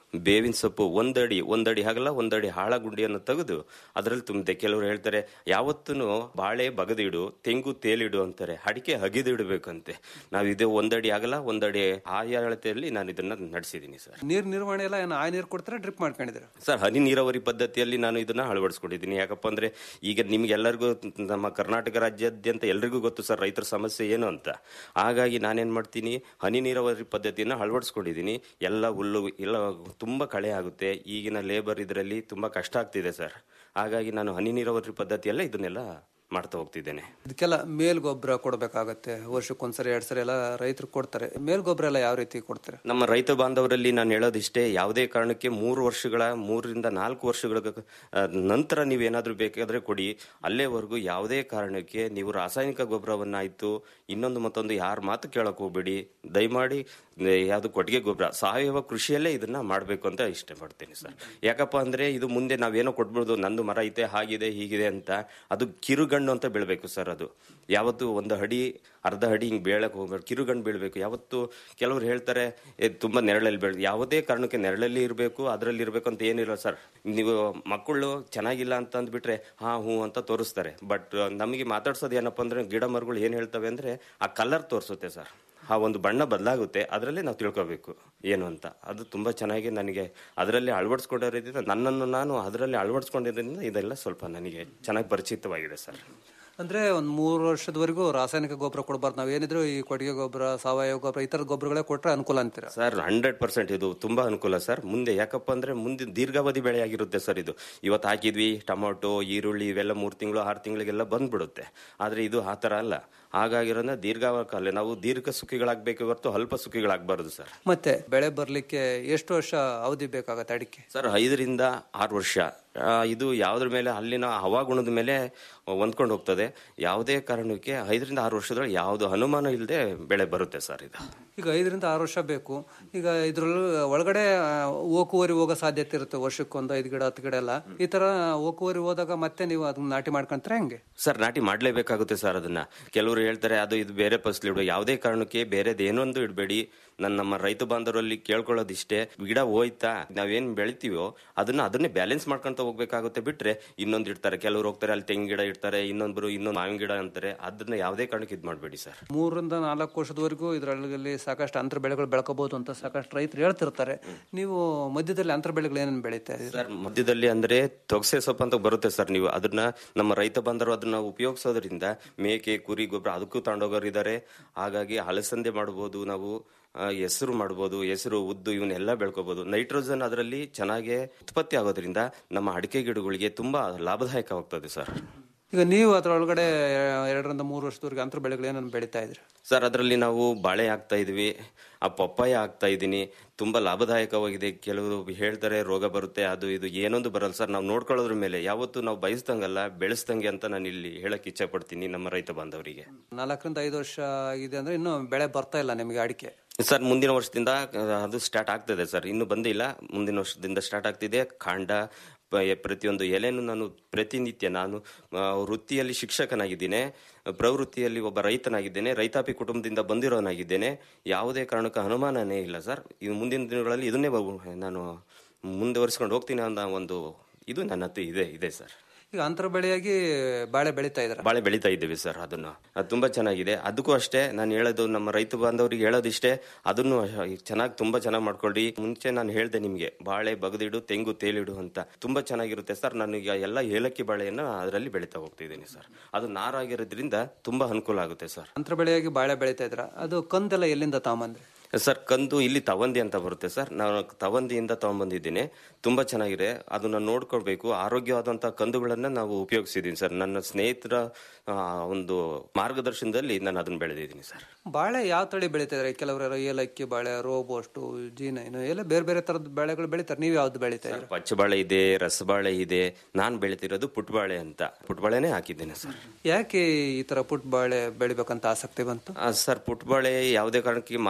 ಬೇವಿನ ಸೊಪ್ಪು ಒಂದಡಿ ಒಂದಡಿ ಹಗಲ ಒಂದಡಿ ಹಾಳ ಗುಂಡಿಯನ್ನು ತೆಗೆದು ಅದರಲ್ಲಿ ತುಂಬಿದೆ ಕೆಲವರು ಹೇಳ್ತಾರೆ ಯಾವತ್ತೂ ಬಾಳೆ ಬಗದಿಡು ತೆಂಗು ತೇಲಿಡು ಅಂತಾರೆ ಅಡಿಕೆ ಹಗಿದಿಡಬೇಕಂತೆ ನಾವು ಇದು ಒಂದಡಿ ಆಗಲ್ಲ ಒಂದಡಿ ಆ ಅಳತೆಯಲ್ಲಿ ನಾನು ಇದನ್ನ ನಡೆಸಿದ್ದೀನಿ ಸರ್ ನೀರ್ ನಿರ್ವಹಣೆ ಎಲ್ಲ ಏನು ಆ ನೀರು ಕೊಡ್ತಾರೆ ಡ್ರಿಪ್ ಮಾಡ್ಕೊಂಡಿದ್ದೀರಾ ಸರ್ ಹನಿ ನೀರಾವರಿ ಪದ್ಧತಿಯಲ್ಲಿ ನಾನು ಇದನ್ನ ಅಳವಡಿಸ್ಕೊಂಡಿದ್ದೀನಿ ಯಾಕಪ್ಪ ಅಂದ್ರೆ ಈಗ ನಿಮ್ಗೆಲ್ಲರಿಗೂ ನಮ್ಮ ಕರ್ನಾಟಕ ರಾಜ್ಯಾದ್ಯಂತ ಎಲ್ರಿಗೂ ಗೊತ್ತು ಸರ್ ರೈತರ ಸಮಸ್ಯೆ ಏನು ಅಂತ ಹಾಗಾಗಿ ನಾನೇನ್ ಮಾಡ್ತೀನಿ ಹನಿ ನೀರಾವರಿ ಪದ್ಧತಿಯನ್ನ ಅಳವಡಿಸ್ಕೊಂಡಿದ್ದೀನಿ ಎಲ್ಲ ಹುಲ್ಲು ಎಲ್ಲ ತುಂಬಾ ಕಳೆ ಆಗುತ್ತೆ ಈಗಿನ ಲೇಬರ್ ಇದರಲ್ಲಿ ತುಂಬಾ ಕಷ್ಟ ಆಗ್ತಿದೆ ಸರ್ ಹಾಗಾಗಿ ನಾನು ಹನಿ ನೀರಾವರಿ ಪದ್ಧತಿಯಲ್ಲ ಇದನ್ನೆಲ್ಲ ಮಾಡ್ತಾ ಹೋಗ್ತಿದ್ದೇನೆ ಇದಕ್ಕೆಲ್ಲ ಮೇಲ್ ಗೊಬ್ಬರ ಕೊಡಬೇಕಾಗತ್ತೆ ವರ್ಷಕ್ಕೊಂದ್ಸರಿ ಎರಡ್ ಸರಿ ಎಲ್ಲ ರೈತರು ಕೊಡ್ತಾರೆ ಮೇಲ್ ಗೊಬ್ಬರ ಎಲ್ಲ ಯಾವ ರೀತಿ ಕೊಡ್ತಾರೆ ನಮ್ಮ ರೈತ ಬಾಂಧವರಲ್ಲಿ ನಾನು ಹೇಳೋದಿಷ್ಟೇ ಯಾವುದೇ ಕಾರಣಕ್ಕೆ ಮೂರು ವರ್ಷಗಳ ಮೂರರಿಂದ ನಾಲ್ಕು ವರ್ಷಗಳ ಆ, ನಂತರ ನೀವೇನಾದ್ರೂ ಬೇಕಾದ್ರೆ ಕೊಡಿ ಅಲ್ಲೇವರೆಗೂ ಯಾವುದೇ ಕಾರಣಕ್ಕೆ ನೀವು ರಾಸಾಯನಿಕ ಗೊಬ್ಬರವನ್ನಾಯ್ತು ಇನ್ನೊಂದು ಮತ್ತೊಂದು ಯಾರ ಮಾತು ಕೇಳಕ್ ಹೋಗ್ಬೇಡಿ ದಯಮಾಡಿ ಯಾವುದು ಕೊಟ್ಟಿಗೆ ಗೊಬ್ಬರ ಸಾವಯವ ಕೃಷಿಯಲ್ಲೇ ಇದನ್ನ ಮಾಡಬೇಕು ಅಂತ ಇಷ್ಟಪಡ್ತೀನಿ ಸರ್ ಯಾಕಪ್ಪ ಅಂದ್ರೆ ಇದು ಮುಂದೆ ನಾವೇನೋ ಕೊಟ್ಬಿಡ್ದು ನಂದು ಮರ ಐತೆ ಹಾಗಿದೆ ಹೀಗಿದೆ ಅಂತ ಅದು ಕಿರುಗಣ್ಣು ಅಂತ ಬೀಳ್ಬೇಕು ಸರ್ ಅದು ಯಾವತ್ತು ಒಂದು ಅಡಿ ಅರ್ಧ ಅಡಿ ಹಿಂಗ್ ಬೀಳಕ್ ಹೋಗ್ಬೇಕು ಕಿರುಗಣ್ಣು ಬೀಳ್ಬೇಕು ಯಾವತ್ತು ಕೆಲವರು ಹೇಳ್ತಾರೆ "ಏ, ತುಂಬಾ ನೆರಳಲ್ಲಿ ಬೆಳೆ ಯಾವುದೇ ಕಾರಣಕ್ಕೆ ನೆರಳಲ್ಲಿ ಇರಬೇಕು ಅದರಲ್ಲಿ ಇರಬೇಕು ಅಂತ ಏನಿಲ್ಲ ಸರ್ ನೀವು ಮಕ್ಕಳು ಚೆನ್ನಾಗಿಲ್ಲ ಅಂತ ಅಂದ್ಬಿಟ್ರೆ ಹಾ ಹೂ ಅಂತ ತೋರಿಸ್ತಾರೆ ಬಟ್ ನಮಗೆ ಮಾತಾಡ್ಸೋದು ಏನಪ್ಪ ಅಂದ್ರೆ ಗಿಡ ಮರಗಳು ಏನ್ ಹೇಳ್ತವೆ ಅಂದ್ರೆ ಆ ಕಲರ್ ತೋರಿಸುತ್ತೆ ಸರ್ ಆ ಒಂದು ಬಣ್ಣ ಬದಲಾಗುತ್ತೆ ಅದರಲ್ಲೇ ನಾವು ತಿಳ್ಕೋಬೇಕು ಏನು ಅಂತ ಅದು ತುಂಬಾ ಚೆನ್ನಾಗಿ ನನಗೆ ಅದರಲ್ಲಿ ಅಳವಡಿಸ್ಕೊಂಡಿರೋದ್ರಿಂದ ನನ್ನನ್ನು ನಾನು ಅದರಲ್ಲಿ ಅಳವಡಿಸ್ಕೊಂಡಿರೋದ್ರಿಂದ ಇದೆಲ್ಲ ಸ್ವಲ್ಪ ನನಗೆ ಚೆನ್ನಾಗಿ ಪರಿಚಿತವಾಗಿದೆ ಸರ್ ಅಂದ್ರೆ ಒಂದ್ ಮೂರು ವರ್ಷದವರೆಗೂ ರಾಸಾಯನಿಕ ಗೊಬ್ಬರ ಕೊಡಬಾರ್ದು ನಾವ್ ಏನಿದ್ರು ಈ ಕೊಟ್ಟಿಗೆ ಗೊಬ್ಬರ ಸಾವಯವ ಗೊಬ್ಬರ ಈ ತರದ ಗೊಬ್ಬರಗಳೇ ಕೊಟ್ರೆ ಅನುಕೂಲ ಅಂತೀರಾ ಸರ್ ಹಂಡ್ರೆಡ್ ಪರ್ಸೆಂಟ್ ಇದು ತುಂಬಾ ಅನುಕೂಲ ಸರ್ ಮುಂದೆ ಯಾಕಪ್ಪ ಅಂದ್ರೆ ಮುಂದೆ ದೀರ್ಘಾವಧಿ ಬೆಳೆ ಆಗಿರುತ್ತೆ ಸರ್ ಇದು ಇವತ್ತು ಹಾಕಿದ್ವಿ ಟೊಮೊಟೊ ಈರುಳ್ಳಿ ಇವೆಲ್ಲ ಮೂರು ತಿಂಗಳು ಆರು ತಿಂಗಳಿಗೆಲ್ಲ ಬಂದ್ಬಿಡುತ್ತೆ ಆದ್ರೆ ಇದು ಆ ತರ ಅಲ್ಲ ಹಾಗಾಗಿರೋದ್ರಿಂದ ದೀರ್ಘಕಾಲ ನಾವು ದೀರ್ಘ ಸುಖಿಗಳಾಗಬೇಕು ಹೊರತು ಅಲ್ಪ ಸುಖಿಗಳಾಗಬಾರದು ಸರ್ ಮತ್ತೆ ಬೆಳೆ ಬರ್ಲಿಕ್ಕೆ ಎಷ್ಟು ವರ್ಷ ಅವಧಿ ಬೇಕಾಗತ್ತೆ ಅಡಿಕೆ ಸರ್ ಐದರಿಂದ ಆರು ವರ್ಷ ಆ, ಇದು ಯಾವ್ದ್ರ ಮೇಲೆ ಅಲ್ಲಿನ ಹವಾಗುಣದ ಮೇಲೆ ಹೊಂದ್ಕೊಂಡು ಹೋಗ್ತದೆ ಯಾವುದೇ ಕಾರಣಕ್ಕೆ ಐದರಿಂದ ಆರು ವರ್ಷದೊಳಗೆ ಯಾವುದು ಅನುಮಾನ ಇಲ್ಲದೆ ಬೆಳೆ ಬರುತ್ತೆ ಸರ್ ಇದು ಈಗ ಐದರಿಂದ ಆರು ವರ್ಷ ಬೇಕು ಈಗ ಇದ್ರಲ್ಲಿ ಒಳಗಡೆ ಆ, ಓಕುವರಿ ಹೋಗೋ ಸಾಧ್ಯತೆ ಇರುತ್ತೆ ವರ್ಷಕ್ಕೊಂದು ಐದು ಗಿಡ ಹತ್ತು ಗಿಡ ಎಲ್ಲ ಈ ತರ ಓಕುವರಿ ಹೋದಾಗ ಮತ್ತೆ ನೀವು ಅದನ್ನ ನಾಟಿ ಮಾಡ್ಕೊಂತಾರೆ ಹೆಂಗೆ ಸರ್ ನಾಟಿ ಮಾಡ್ಲೇಬೇಕಾಗುತ್ತೆ ಸರ್ ಅದನ್ನ ಕೆಲವರು ಹೇಳ್ತಾರೆ ಅದು ಇದು ಬೇರೆ ಫಸಲು ಇಡು ಯಾವುದೇ ಕಾರಣಕ್ಕೆ ಬೇರೆದು ಏನೊಂದು ಇಡಬೇಡಿ ನನ್ನ ನಮ್ಮ ರೈತ ಬಾಂಧವರಲ್ಲಿ ಕೇಳ್ಕೊಳ್ಳೋದಿಷ್ಟೇ ಗಿಡ ಹೋಯ್ತಾ ನಾವೇನ್ ಬೆಳಿತೀವೋ ಅದನ್ನ ಅದನ್ನೇ ಬ್ಯಾಲೆನ್ಸ್ ಮಾಡ್ಕೊಂತ ಹೋಗ್ಬೇಕಾಗುತ್ತೆ ಬಿಟ್ರೆ ಇನ್ನೊಂದು ಇಡ್ತಾರೆ ಕೆಲವರು ಹೋಗ್ತಾರೆ ಅಲ್ಲಿ ತೆಂಗಿನ ಗಿಡ ಇಡ್ತಾರೆ ಇನ್ನೊಂದ್ರು ಇನ್ನೊಂದು ಮಾವಿನ ಗಿಡ ಅಂತಾರೆ ಅದನ್ನ ಯಾವುದೇ ಕಾರಣಕ್ಕೆ ಇದು ಮಾಡಬೇಡಿ ಸರ್ ಮೂರರಿಂದ ನಾಲ್ಕು ವರ್ಷದವರೆಗೂ ಇದರಲ್ಲಿ ಸಾಕಷ್ಟು ಅಂತರ ಬೆಳೆಗಳು ಬೆಳ್ಕೋಬಹುದು ಅಂತ ಸಾಕಷ್ಟು ರೈತರು ಹೇಳ್ತಿರ್ತಾರೆ ನೀವು ಮಧ್ಯದಲ್ಲಿ ಅಂತರ ಬೆಳೆಗಳು ಏನೇನು ಬೆಳೀತಾ ಇದ್ದೀರಿ ಸರ್ ಮಧ್ಯದಲ್ಲಿ ಅಂದ್ರೆ ತೊಗಸೆ ಸೊಪ್ಪು ಅಂತ ಬರುತ್ತೆ ಸರ್ ನೀವು ಅದನ್ನ ನಮ್ಮ ರೈತ ಬಂದರು ಅದನ್ನ ಉಪಯೋಗಿಸೋದ್ರಿಂದ ಮೇಕೆ ಕುರಿ ಗೊಬ್ಬರ ಅದಕ್ಕೂ ತಗೊಂಡೋಗೋರು ಇದ್ದಾರೆ ಹಾಗಾಗಿ ಹಲಸಂದೆ ಮಾಡ್ಬೋದು ನಾವು ಆ, ಹೆಸರು ಮಾಡ್ಬೋದು ಹೆಸರು ಉದ್ದು ಇವನ್ನೆಲ್ಲ ಬೆಳ್ಕೋಬಹುದು ನೈಟ್ರೋಜನ್ ಅದರಲ್ಲಿ ಚೆನ್ನಾಗಿ ಉತ್ಪತ್ತಿ ಆಗೋದ್ರಿಂದ ನಮ್ಮ ಅಡಿಕೆ ಗಿಡಗಳಿಗೆ ತುಂಬಾ ಲಾಭದಾಯಕವಾಗ್ತದೆ ಸರ್ ಈಗ ನೀವು ಅದರೊಳಗಡೆ ಎರಡರಿಂದ ಮೂರು ವರ್ಷದವರೆಗೆ ಅಂತರ ಬೆಳೆಗಳು ಏನೇನು ಬೆಳೀತಾ ಇದ್ರಿ ಸರ್ ಅದರಲ್ಲಿ ನಾವು ಬಾಳೆ ಹಾಕ್ತಾ ಇದೀವಿ ಆ ಪಪ್ಪಾಯ ಹಾಕ್ತಾ ಇದ್ದೀನಿ ತುಂಬಾ ಲಾಭದಾಯಕವಾಗಿದೆ ಕೆಲವರು ಹೇಳ್ತಾರೆ ರೋಗ ಬರುತ್ತೆ ಅದು ಇದು ಏನೊಂದು ಬರಲ್ಲ ಸರ್ ನಾವು ನೋಡ್ಕೊಳ್ಳೋದ್ರ ಮೇಲೆ ಯಾವತ್ತು ನಾವು ಬಯಸ್ದಂಗಲ್ಲ ಬೆಳೆಸ್ದಂಗೆ ಅಂತ ನಾನು ಇಲ್ಲಿ ಹೇಳಕ್ ಇಚ್ಛೆ ಪಡ್ತೀನಿ ನಮ್ಮ ರೈತ ಬಾಂಧವರಿಗೆ ನಾಲ್ಕರಿಂದ ಐದು ವರ್ಷ ಆಗಿದೆ ಅಂದ್ರೆ ಇನ್ನೂ ಬೆಳೆ ಬರ್ತಾ ಇಲ್ಲ ನಿಮಗೆ ಅಡಿಕೆ ಸರ್ ಮುಂದಿನ ವರ್ಷದಿಂದ ಆ, ಅದು ಸ್ಟಾರ್ಟ್ ಆಗ್ತದೆ ಸರ್ ಇನ್ನು ಬಂದಿಲ್ಲ ಮುಂದಿನ ವರ್ಷದಿಂದ ಸ್ಟಾರ್ಟ್ ಆಗ್ತಿದೆ ಕಾಂಡ ಪ- ಪ್ರತಿಯೊಂದು ಎಲೆನು ನಾನು ಪ್ರತಿನಿತ್ಯ ನಾನು ಆ, ವೃತ್ತಿಯಲ್ಲಿ ಶಿಕ್ಷಕನಾಗಿದ್ದೇನೆ ಪ್ರವೃತ್ತಿಯಲ್ಲಿ ಒಬ್ಬ ರೈತನಾಗಿದ್ದೇನೆ ರೈತಾಪಿ ಕುಟುಂಬದಿಂದ ಬಂದಿರೋನಾಗಿದ್ದೇನೆ ಯಾವುದೇ ಕಾರಣಕ್ಕೂ ಅನುಮಾನನೇ ಇಲ್ಲ ಸರ್ ಇದು ಮುಂದಿನ ದಿನಗಳಲ್ಲಿ ಇದನ್ನೇ ಬ- ನಾನು ಮುಂದುವರಿಸ್ಕೊಂಡು ಹೋಗ್ತೀನಿ ಅನ್ನೋ ಒಂದು ಇದು ನನ್ನ ಹತ್ರ ಇದೆ ಇದೆ ಸರ್ ಈಗ ಅಂತರ ಬೆಳೆಯಾಗಿ ಬಾಳೆ ಬೆಳೀತಾ ಇದ್ದಾರೆ ಬಾಳೆ ಬೆಳೀತಾ ಇದ್ದೀವಿ ಸರ್ ಅದನ್ನು ಅದು ತುಂಬಾ ಚೆನ್ನಾಗಿದೆ ಅದಕ್ಕೂ ಅಷ್ಟೇ ನಾನು ಹೇಳೋದು ನಮ್ಮ ರೈತ ಬಾಂಧವರಿಗೆ ಹೇಳೋದಿಷ್ಟೇ ಅದನ್ನು ಚೆನ್ನಾಗಿ ತುಂಬಾ ಚೆನ್ನಾಗಿ ಮಾಡ್ಕೊಳ್ಳಿ ಮುಂಚೆ ನಾನು ಹೇಳ್ದೆ ನಿಮಗೆ ಬಾಳೆ ಬಗದಿಡು ತೆಂಗು ತೇಲಿಡು ಅಂತ ತುಂಬಾ ಚೆನ್ನಾಗಿರುತ್ತೆ ಸರ್ ನಾನು ಈಗ ಎಲ್ಲ ಏಲಕ್ಕಿ ಬಾಳೆಯನ್ನ ಅದರಲ್ಲಿ ಬೆಳೀತಾ ಹೋಗ್ತಿದ್ದೀನಿ ಸರ್ ಅದು ನಾರಾಗಿರೋದ್ರಿಂದ ತುಂಬಾ ಅನುಕೂಲ ಆಗುತ್ತೆ ಸರ್ ಅಂತರ ಬೆಳೆಯಾಗಿ ಬಾಳೆ ಬೆಳೀತಾ ಇದ್ರ ಅದು ಕಂದೆಲ್ಲ ಎಲ್ಲಿಂದ ತಾಂಬಂದ್ರಿ ಸರ್ ಕಂದು ಇಲ್ಲಿ ತವಂದಿ ಅಂತ ಬರುತ್ತೆ ಸರ್ ನಾನು ತವಂದಿಯಿಂದ ತಗೊಂಡ್ಬಂದಿದ್ದೀನಿ ತುಂಬಾ ಚೆನ್ನಾಗಿದೆ ಅದನ್ನ ನೋಡ್ಕೊಳ್ಬೇಕು ಆರೋಗ್ಯವಾದಂತ ಕಂದುಗಳನ್ನ ನಾವು ಉಪಯೋಗಿಸಿದೀನಿ ಸರ್ ನನ್ನ ಸ್ನೇಹಿತರ ಆ, ಒಂದು ಮಾರ್ಗದರ್ಶನದಲ್ಲಿ ನಾನು ಅದನ್ನ ಬೆಳೆದಿದ್ದೀನಿ ಸರ್ ಬಾಳೆ ಯಾವ ತಳಿ ಬೆಳೀತಾ ಇದ್ದಾರೆ ಕೆಲವರು ಏಲಕ್ಕಿ ಬಾಳೆ ರೋಬೋಸ್ಟು ಜೀನೈನು ಎಲ್ಲ ಬೇರೆ ಬೇರೆ ತರದ ಬೆಳೆಗಳು ಬೆಳೀತಾರೆ ನೀವು ಯಾವ್ದು ಬೆಳೀತಾ ಇದ್ದೀರಾ ಪಚ್ಚಬಾಳೆ ಇದೆ ರಸಬಾಳೆ ಇದೆ ನಾನು ಬೆಳಿತಿರೋದು ಪುಟ್ಬಾಳೆ ಅಂತ ಪುಟ್ಬಾಳೆನೇ ಹಾಕಿದ್ದೇನೆ ಸರ್ ಯಾಕೆ ಈ ತರ ಪುಟ್ ಬಾಳೆ ಬೆಳಿಬೇಕಂತ ಆಸಕ್ತಿ ಬಂತು ಆ, ಸರ್ ಪುಟ್ಬಾಳೆ ಯಾವುದೇ ಕಾರಣಕ್ಕೆ ಮಾರ್ಕೆಟಿಂಗ್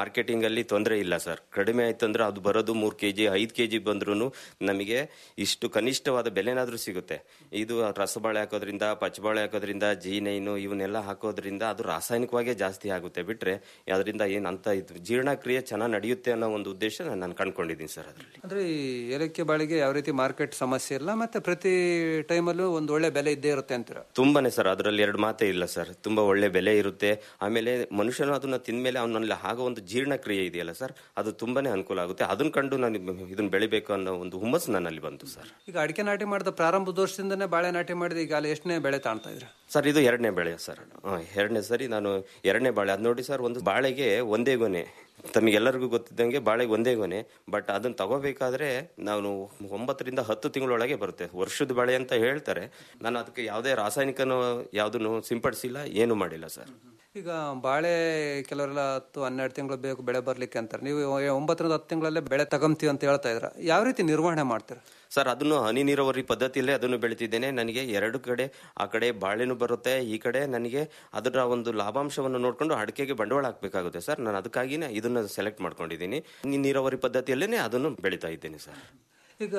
ಅಲ್ಲಿ ತೊಂದರೆ ಇಲ್ಲ ಸರ್ ಕಡಿಮೆ ಆಯ್ತು ಅಂದ್ರೆ ಅದು ಬರೋದು ಮೂರು ಕೆ ಜಿ ಐದು ಕೆ ಜಿ ಬಂದ್ರೂ ನಮಗೆ ಇಷ್ಟು ಕನಿಷ್ಠವಾದ ಬೆಲೆನಾದ್ರೂ ಸಿಗುತ್ತೆ ಇದು ರಸಬಾಳೆ ಹಾಕೋದ್ರಿಂದ ಪಚ್ಚಬಾಳೆ ಹಾಕೋದ್ರಿಂದ ಜೀನೈನು ಇವನ್ನೆಲ್ಲ ಹಾಕೋದ್ರಿಂದ ಅದು ರಾಸಾಯನಿಕವಾಗೇ ಜಾಸ್ತಿ ಆಗುತ್ತೆ ಬಿಟ್ರೆ ಅದರಿಂದ ಏನ್ ಅಂತ ಇದು ಜೀರ್ಣಕ್ರಿಯೆ ಚೆನ್ನಾಗಿ ನಡೆಯುತ್ತೆ ಅನ್ನೋ ಒಂದು ಉದ್ದೇಶ ನಾನು ಕಂಡ್ಕೊಂಡಿದ್ದೀನಿ ಸರ್ ಅದರಲ್ಲಿ ಅಂದ್ರೆ ಈ ಏಲಕ್ಕಿ ಬಾಳಿಗೆ ಯಾವ ರೀತಿ ಮಾರ್ಕೆಟ್ ಸಮಸ್ಯೆ ಇಲ್ಲ ಮತ್ತೆ ಪ್ರತಿ ಟೈಮಲ್ಲೂ ಒಂದು ಒಳ್ಳೆ ಬೆಲೆ ಇದ್ದೇ ಇರುತ್ತೆ ಅಂತೀರ ತುಂಬಾನೇ ಸರ್ ಅದರಲ್ಲಿ ಎರಡು ಮಾತೇ ಇಲ್ಲ ಸರ್ ತುಂಬಾ ಒಳ್ಳೆ ಬೆಲೆ ಇರುತ್ತೆ ಆಮೇಲೆ ಮನುಷ್ಯನು ಅದನ್ನ ತಿಂದ್ಮೇಲೆ ಅವನಲ್ಲಿ ಆಗೋ ಒಂದು ಜೀರ್ಣಕ್ರಿಯೆ ಇದೆಯಲ್ಲ ಸರ್ ಅದು ತುಂಬಾನೇ ಅನುಕೂಲ ಆಗುತ್ತೆ ಅದನ್ನ ಕಂಡು ನಾನು ಇದನ್ನ ಬೆಳಿಬೇಕು ಅನ್ನೋ ಒಂದು ಹುಮ್ಮಸ್ಸು ನನ್ನಲ್ಲಿ ಬಂತು ಸರ್ ಈಗ ಅಡಿಕೆ ನಾಟಿ ಮಾಡಿದ ಪ್ರಾರಂಭದ ವರ್ಷದಿಂದನೇ ಬಾಳೆ ನಾಟಿ ಮಾಡಿದ ಈಗ ಅಲ್ಲಿ ಎಷ್ಟನೇ ಬೆಳೆ ತಾಣ್ತಾ ಇದ್ರ ಸರ್ ಇದು ಎರಡನೇ ಬೆಳೆ ಸರ್ ಹ, ಎರಡನೇ ಸರಿ ನಾನು ಎರಡನೇ ಬಾಳೆ ಅದು ನೋಡಿ ಸರ್ ಒಂದು ಬಾಳೆಗೆ ಒಂದೇ ಗೊನೆ ತಮಗೆಲ್ಲರಿಗೂ ಗೊತ್ತಿದ್ದಂಗೆ ಬಾಳೆಗೆ ಒಂದೇ ಗೊನೆ ಬಟ್ ಅದನ್ನ ತಗೋಬೇಕಾದ್ರೆ ನಾನು ಒಂಬತ್ತರಿಂದ ಹತ್ತು ತಿಂಗಳೊಳಗೆ ಬರುತ್ತೆ ವರ್ಷದ ಬಾಳೆ ಅಂತ ಹೇಳ್ತಾರೆ ನಾನು ಅದಕ್ಕೆ ಯಾವುದೇ ರಾಸಾಯನಿಕನೂ ಯಾವುದನ್ನು ಸಿಂಪಡಿಸಿಲ್ಲ ಏನು ಮಾಡಿಲ್ಲ ಸರ್ ಈಗ ಬಾಳೆ ಕೆಲವರೆಲ್ಲ ಹತ್ತು ಹನ್ನೆರಡು ತಿಂಗಳು ಬೇಕು ಬೆಳೆ ಬರ್ಲಿಕ್ಕೆ ಅಂತಾರೆ ನೀವು ಒಂಬತ್ತರಿಂದ ಹತ್ತು ತಿಂಗಳಲ್ಲೇ ಬೆಳೆ ತಗೊಂತೀವಿ ಅಂತ ಹೇಳ್ತಾ ಇದ್ರ ಯಾವ ರೀತಿ ನಿರ್ವಹಣೆ ಮಾಡ್ತೀರಾ ಸರ್ ಅದನ್ನು ಹನಿ ನೀರಾವರಿ ಪದ್ಧತಿಯಲ್ಲೇ ಅದನ್ನು ಬೆಳಿತಿದ್ದೇನೆ ನನಗೆ ಎರಡು ಕಡೆ ಆ ಕಡೆ ಬಾಳೆನೂ ಬರುತ್ತೆ ಈ ಕಡೆ ನನಗೆ ಅದರ ಒಂದು ಲಾಭಾಂಶವನ್ನು ನೋಡ್ಕೊಂಡು ಅಡಿಕೆಗೆ ಬಂಡವಾಳ ಹಾಕಬೇಕಾಗುತ್ತೆ ಸರ್ ನಾನು ಅದಕ್ಕಾಗಿನೇ ಇದನ್ನ ಸೆಲೆಕ್ಟ್ ಮಾಡ್ಕೊಂಡಿದ್ದೀನಿ ಈ ನೀರಾವರಿ ಪದ್ಧತಿಯಲ್ಲೇ ಅದನ್ನು ಬೆಳಿತಾ ಇದ್ದೇನೆ ಸರ್ ಈಗ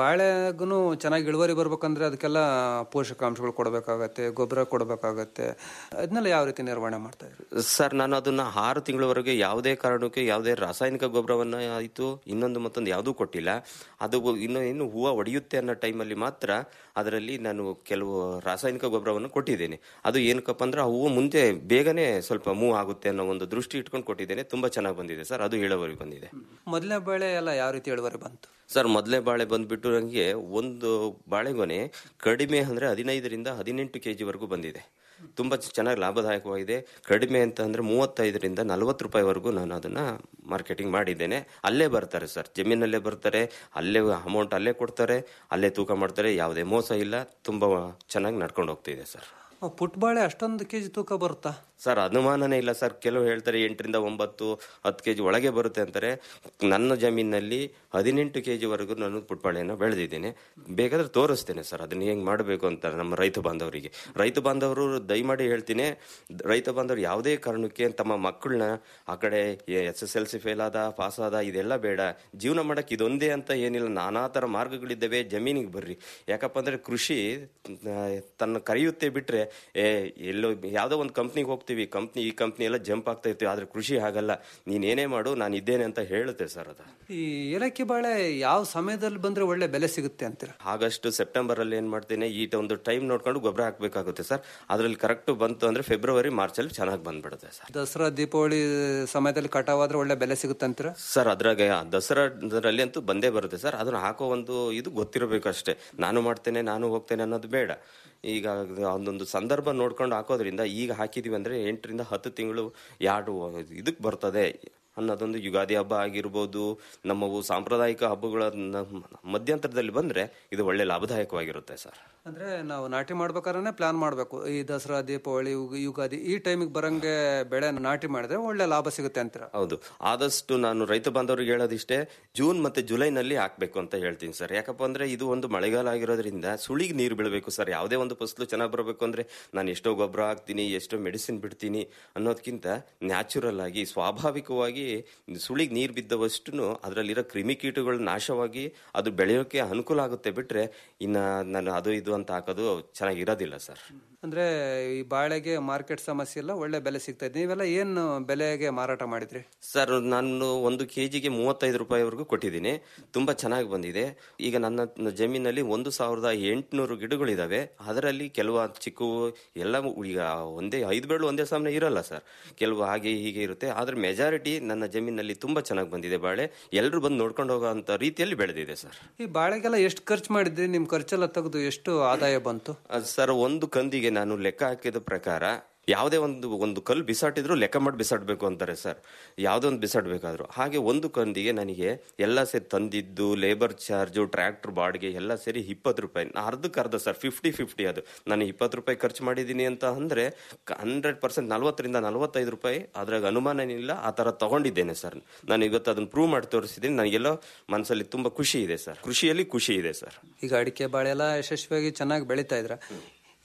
ಬಾಳೆಗೂ ಚೆನ್ನಾಗಿ ಇಳುವರಿ ಬರ್ಬೇಕಂದ್ರೆ ಅದಕ್ಕೆಲ್ಲ ಪೋಷಕಾಂಶಗಳು ಕೊಡಬೇಕಾಗತ್ತೆ ಗೊಬ್ಬರ ಕೊಡಬೇಕಾಗತ್ತೆ ಅದನ್ನೆಲ್ಲ ಯಾವ ರೀತಿ ನಿರ್ವಹಣೆ ಮಾಡ್ತಾ ಇದ್ರಿ ಸರ್ ನಾನು ಅದನ್ನ ಆರು ತಿಂಗಳವರೆಗೆ ಯಾವುದೇ ಕಾರಣಕ್ಕೆ ಯಾವುದೇ ರಾಸಾಯನಿಕ ಗೊಬ್ಬರವನ್ನ ಆಯಿತು ಇನ್ನೊಂದು ಮತ್ತೊಂದು ಯಾವುದೂ ಕೊಟ್ಟಿಲ್ಲ ಅದು ಇನ್ನು ಇನ್ನು ಹೂವು ಒಡೆಯುತ್ತೆ ಅನ್ನೋ ಟೈಮಲ್ಲಿ ಮಾತ್ರ ಅದರಲ್ಲಿ ನಾನು ಕೆಲವು ರಾಸಾಯನಿಕ ಗೊಬ್ಬರವನ್ನು ಕೊಟ್ಟಿದ್ದೇನೆ ಅದು ಏನಕ್ಕಪ್ಪ ಅಂದ್ರೆ ಆ ಹೂವು ಮುಂದೆ ಬೇಗನೆ ಸ್ವಲ್ಪ ಮೂವ್ ಆಗುತ್ತೆ ಅನ್ನೋ ಒಂದು ದೃಷ್ಟಿ ಇಟ್ಕೊಂಡು ಕೊಟ್ಟಿದ್ದೇನೆ ತುಂಬಾ ಚೆನ್ನಾಗಿ ಬಂದಿದೆ ಸರ್ ಅದು ಇಳುವರಿ ಬಂದಿದೆ ಮೊದಲನೇ ಬೆಳೆ ಎಲ್ಲ ಯಾವ ರೀತಿ ಇಳುವರಿ ಬಂತು ಸರ್ ಮೊದಲೇ ಬಾಳೆ ಬಂದ್ಬಿಟ್ಟು ನನಗೆ ಒಂದು ಬಾಳೆಗೊನೆ ಕಡಿಮೆ ಅಂದ್ರೆ ಹದಿನೈದರಿಂದ ಹದಿನೆಂಟು ಕೆ ಜಿವರೆಗೂ ಬಂದಿದೆ ತುಂಬಾ ಚೆನ್ನಾಗಿ ಲಾಭದಾಯಕವಾಗಿದೆ ಕಡಿಮೆ ಅಂತ ಅಂದ್ರೆ ಮೂವತ್ತೈದರಿಂದ ನಲವತ್ತು ರೂಪಾಯಿವರೆಗೂ ನಾನು ಅದನ್ನ ಮಾರ್ಕೆಟಿಂಗ್ ಮಾಡಿದ್ದೇನೆ ಅಲ್ಲೇ ಬರ್ತಾರೆ ಸರ್ ಜಮೀನಲ್ಲೇ ಬರ್ತಾರೆ ಅಲ್ಲೇ ಅಮೌಂಟ್ ಅಲ್ಲೇ ಕೊಡ್ತಾರೆ ಅಲ್ಲೇ ತೂಕ ಮಾಡ್ತಾರೆ ಯಾವುದೇ ಮೋಸ ಇಲ್ಲ ತುಂಬಾ ಚೆನ್ನಾಗಿ ನಡ್ಕೊಂಡು ಹೋಗ್ತಿದೆ ಸರ್ ಆ, ಪುಟ್ ಬಾಳೆ ಅಷ್ಟೊಂದು ಕೆಜಿ ತೂಕ ಬರುತ್ತಾ ಸರ್ ಅನುಮಾನನೇ ಇಲ್ಲ ಸರ್ ಕೆಲವು ಹೇಳ್ತಾರೆ ಎಂಟರಿಂದ ಒಂಬತ್ತು ಹತ್ತು ಕೆಜಿ ಒಳಗೆ ಬರುತ್ತೆ ಅಂತಾರೆ ನನ್ನ ಜಮೀನಲ್ಲಿ ಹದಿನೆಂಟು ಕೆಜಿ ವರೆಗೂ ನಾನು ಪುಟ್ಬಾಳೆಯನ್ನು ಬೆಳೆದಿದ್ದೇನೆ ಬೇಕಾದ್ರೆ ತೋರಿಸ್ತೇನೆ ಸರ್ ಅದನ್ನ ಹೆಂಗ್ ಮಾಡಬೇಕು ಅಂತ ನಮ್ಮ ರೈತ ಬಾಂಧವರಿಗೆ ರೈತ ಬಾಂಧವರು ದಯಮಾಡಿ ಹೇಳ್ತೀನಿ ರೈತ ಬಾಂಧವರು ಯಾವುದೇ ಕಾರಣಕ್ಕೆ ತಮ್ಮ ಮಕ್ಕಳನ್ನ ಆ ಕಡೆ S S L C fail ಆದ ಪಾಸ್ ಆದ ಇದೆಲ್ಲ ಬೇಡ ಜೀವನ ಮಾಡಕ್ಕೆ ಇದೊಂದೇ ಅಂತ ಏನಿಲ್ಲ ನಾನಾ ತರ ಮಾರ್ಗಗಳಿದ್ದಾವೆ ಜಮೀನಿಗೆ ಬರ್ರಿ ಯಾಕಪ್ಪ ಅಂದ್ರೆ ಕೃಷಿ ಆ, ತನ್ನ ಕರೆಯುತ್ತೆ ಬಿಟ್ರೆ ಏ ಎಲ್ಲೋ ಯಾವ್ದೋ ಒಂದು ಕಂಪ್ನಿಗೆ ಹೋಗ್ತೀವಿ ಕಂಪ್ನಿ ಈ ಕಂಪ್ನಿ ಎಲ್ಲ ಜಂಪ್ ಆಗ್ತಾ ಇರ್ತೀವಿ ಆದ್ರೆ ಕೃಷಿ ಹಾಗಲ್ಲ ನೀನ್ ಏನೇ ಮಾಡು ನಾನು ಇದ್ದೇನೆ ಅಂತ ಹೇಳುತ್ತೆ ಸರ್ ಅದು ಈ ಏಲಕ್ಕಿ ಬಾಳೆ ಯಾವ ಸಮಯದಲ್ಲಿ ಬಂದ್ರೆ ಒಳ್ಳೆ ಬೆಲೆ ಸಿಗುತ್ತೆ ಅಂತೀರ ಆಗಸ್ಟ್ ಸೆಪ್ಟೆಂಬರ್ ಅಲ್ಲಿ ಏನ್ ಮಾಡ್ತೇನೆ ಈ ಒಂದು ಟೈಮ್ ನೋಡ್ಕೊಂಡು ಗೊಬ್ಬರ ಹಾಕ್ಬೇಕಾಗುತ್ತೆ ಸರ್ ಅದ್ರಲ್ಲಿ ಕರೆಕ್ಟ್ ಬಂತು ಅಂದ್ರೆ ಫೆಬ್ರವರಿ ಮಾರ್ಚ್ ಅಲ್ಲಿ ಚೆನ್ನಾಗಿ ಬಂದ್ಬಿಡುತ್ತೆ ಸರ್ ದಸರಾ ದೀಪಾವಳಿ ಸಮಯದಲ್ಲಿ ಕಟಾವಾದ್ರೆ ಒಳ್ಳೆ ಬೆಲೆ ಸಿಗುತ್ತೆ ಅಂತೀರ ಸರ್ ಅದ್ರಾಗ ದಸರಾದಲ್ಲಿ ಅಂತೂ ಬಂದೇ ಬರುತ್ತೆ ಸರ್ ಅದನ್ನ ಹಾಕೋ ಒಂದು ಇದು ಗೊತ್ತಿರಬೇಕು ಅಷ್ಟೇ ನಾನು ಮಾಡ್ತೇನೆ ನಾನು ಹೋಗ್ತೇನೆ ಅನ್ನೋದು ಬೇಡ ಈಗ ಒಂದೊಂದು ಸಂದರ್ಭ ನೋಡ್ಕೊಂಡು ಹಾಕೋದ್ರಿಂದ ಈಗ ಹಾಕಿದೀವಿ ಅಂದ್ರೆ ಎಂಟರಿಂದ ಹತ್ತು ತಿಂಗಳು ಯಾರು ಇದಕ್ಕೆ ಬರ್ತದೆ ಅನ್ನೋದೊಂದು ಯುಗಾದಿ ಹಬ್ಬ ಆಗಿರ್ಬೋದು ನಮ್ಮವು ಸಾಂಪ್ರದಾಯಿಕ ಹಬ್ಬಗಳ ನ- ಮಧ್ಯಂತರದಲ್ಲಿ ಬಂದ್ರೆ ಇದು ಒಳ್ಳೆ ಲಾಭದಾಯಕವಾಗಿರುತ್ತೆ ಸರ್ ಅಂದ್ರೆ ನಾವು ನಾಟಿ ಮಾಡ್ಬೇಕಾದ್ರೆ ಪ್ಲಾನ್ ಮಾಡ್ಬೇಕು ಈ ದಸರಾ ದೀಪಾವಳಿ ಯುಗ- ಯುಗಾದಿ ಈ ಟೈಮಿಗೆ ಬರಂಗೆ ಬೆಳೆ ನಾಟಿ ಮಾಡಿದ್ರೆ ಒಳ್ಳೆ ಲಾಭ ಸಿಗುತ್ತೆ ಅಂತೀರ ಹೌದು ಆದಷ್ಟು ನಾನು ರೈತ ಬಾಂಧವರಿಗೆ ಹೇಳೋದಿಷ್ಟೇ ಜೂನ್ ಮತ್ತೆ ಜುಲೈನಲ್ಲಿ ಹಾಕ್ಬೇಕು ಅಂತ ಹೇಳ್ತೀನಿ ಸರ್ ಯಾಕಪ್ಪ ಅಂದ್ರೆ ಇದು ಒಂದು ಮಳೆಗಾಲ ಆಗಿರೋದ್ರಿಂದ ಸುಳಿಗೆ ನೀರು ಬೀಳಬೇಕು ಸರ್ ಯಾವುದೇ ಒಂದು ಫಸಲು ಚೆನ್ನಾಗಿ ಬರಬೇಕು ಅಂದ್ರೆ ನಾನು ಎಷ್ಟೋ ಗೊಬ್ಬರ ಹಾಕ್ತೀನಿ ಎಷ್ಟೋ ಮೆಡಿಸಿನ್ ಬಿಡ್ತೀನಿ ಅನ್ನೋದಕ್ಕಿಂತ ನ್ಯಾಚುರಲ್ ಆಗಿ ಸ್ವಾಭಾವಿಕವಾಗಿ ಸುಳಿಗೆ ನೀರು ಬಿದ್ದವಷ್ಟು ಅದರಲ್ಲಿರೋ ಕ್ರಿಮಿಕೀಟಗಳು ನಾಶವಾಗಿ ಅದು ಬೆಳೆಯೋಕೆ ಅನುಕೂಲ ಆಗುತ್ತೆ ಬಿಟ್ರೆ ಇನ್ನ ನಾನು ಅದು ಇದು ಅಂತ ಹಾಕೋದು ಚೆನ್ನಾಗಿರೋದಿಲ್ಲ ಸರ್ ಅಂದ್ರೆ ಈ ಬಾಳೆಗೆ ಮಾರ್ಕೆಟ್ ಸಮಸ್ಯೆ ಇಲ್ಲ ಒಳ್ಳೆ ಬೆಲೆ ಸಿಗ್ತಾ ಇದೆ ನೀವೆಲ್ಲ ಏನು ಬೆಲೆಗೆ ಮಾರಾಟ ಮಾಡಿದ್ರಿ ಸರ್ ನಾನು ಒಂದು ಕೆಜಿಗೆ ಮೂವತ್ತೈದು ರೂಪಾಯಿವರೆಗೂ ಕೊಟ್ಟಿದ್ದೀನಿ ತುಂಬಾ ಚೆನ್ನಾಗಿ ಬಂದಿದೆ ಈಗ ನನ್ನ ಜಮೀನಲ್ಲಿ ಒಂದು ಸಾವಿರದ ಎಂಟುನೂರು ಗಿಡಗಳಿದಾವೆ ಅದರಲ್ಲಿ ಕೆಲವು ಚಿಕ್ಕವು ಎಲ್ಲ ಈಗ ಒಂದೇ ಐದು ಬೇಳು ಒಂದೇ ಸಾಮನೆ ಇರಲ್ಲ ಸರ್ ಕೆಲವು ಹಾಗೆ ಹೀಗೆ ಇರುತ್ತೆ ಆದ್ರೆ ಮೆಜಾರಿಟಿ ನನ್ನ ಜಮೀನಲ್ಲಿ ತುಂಬಾ ಚೆನ್ನಾಗಿ ಬಂದಿದೆ ಬಾಳೆ ಎಲ್ಲರೂ ಬಂದು ನೋಡ್ಕೊಂಡು ಹೋಗೋ ಅಂತ ರೀತಿಯಲ್ಲಿ ಬೆಳೆದಿದೆ ಸರ್ ಈ ಬಾಳೆಗೆಲ್ಲ ಎಷ್ಟು ಖರ್ಚು ಮಾಡಿದ್ರಿ ನಿಮ್ ಖರ್ಚೆಲ್ಲ ತೆಗೆದು ಎಷ್ಟು ಆದಾಯ ಬಂತು ಅಹ್, ಸರ್ ಒಂದು ಕಂದಿಗೆ ನಾನು ಲೆಕ್ಕ ಹಾಕಿದ ಪ್ರಕಾರ ಯಾವುದೇ ಒಂದು ಒಂದು ಕಲ್ಲು ಬಿಸಾಟಿದ್ರು ಲೆಕ್ಕ ಮಾಡಿ ಬಿಸಾಡ್ಬೇಕು ಅಂತಾರೆ ಸರ್ ಯಾವುದೋ ಒಂದು ಬಿಸಾಡ್ಬೇಕಾದ್ರು ಹಾಗೆ ಒಂದು ಕಂದಿಗೆ ನನಗೆ ಎಲ್ಲ ಸೇರಿ ತಂದಿದ್ದು ಲೇಬರ್ ಚಾರ್ಜು ಟ್ರ್ಯಾಕ್ಟರ್ ಬಾಡಿಗೆ ಎಲ್ಲ ಸೇರಿ ಇಪ್ಪತ್ತು ರೂಪಾಯಿ ಅರ್ಧಕ್ಕೆ ಅರ್ಧ ಸರ್ ಫಿಫ್ಟಿ ಫಿಫ್ಟಿ ಅದು ನಾನು ಇಪ್ಪತ್ತು ರೂಪಾಯಿ ಖರ್ಚು ಮಾಡಿದ್ದೀನಿ ಅಂತ ಅಂದ್ರೆ ಹಂಡ್ರೆಡ್ ಪರ್ಸೆಂಟ್ ನಲ್ವತ್ತರಿಂದ ನಲವತ್ತೈದು ರೂಪಾಯಿ ಅದ್ರಾಗ ಅನುಮಾನ ಏನಿಲ್ಲ ಆ ತರ ತಗೊಂಡಿದ್ದೇನೆ ಸರ್ ನಾನು ಇವತ್ತು ಅದನ್ನ ಪ್ರೂವ್ ಮಾಡಿ ತೋರಿಸಿದ್ದೀನಿ ನನಗೆಲ್ಲೋ ಮನಸ್ಸಲ್ಲಿ ತುಂಬಾ ಖುಷಿ ಇದೆ ಸರ್ ಕೃಷಿಯಲ್ಲಿ ಖುಷಿ ಇದೆ ಸರ್ ಈಗ ಅಡಿಕೆ ಬಾಳೆ ಎಲ್ಲ ಯಶಸ್ವಿಯಾಗಿ ಚೆನ್ನಾಗಿ ಬೆಳೀತಾ ಇದ್ರ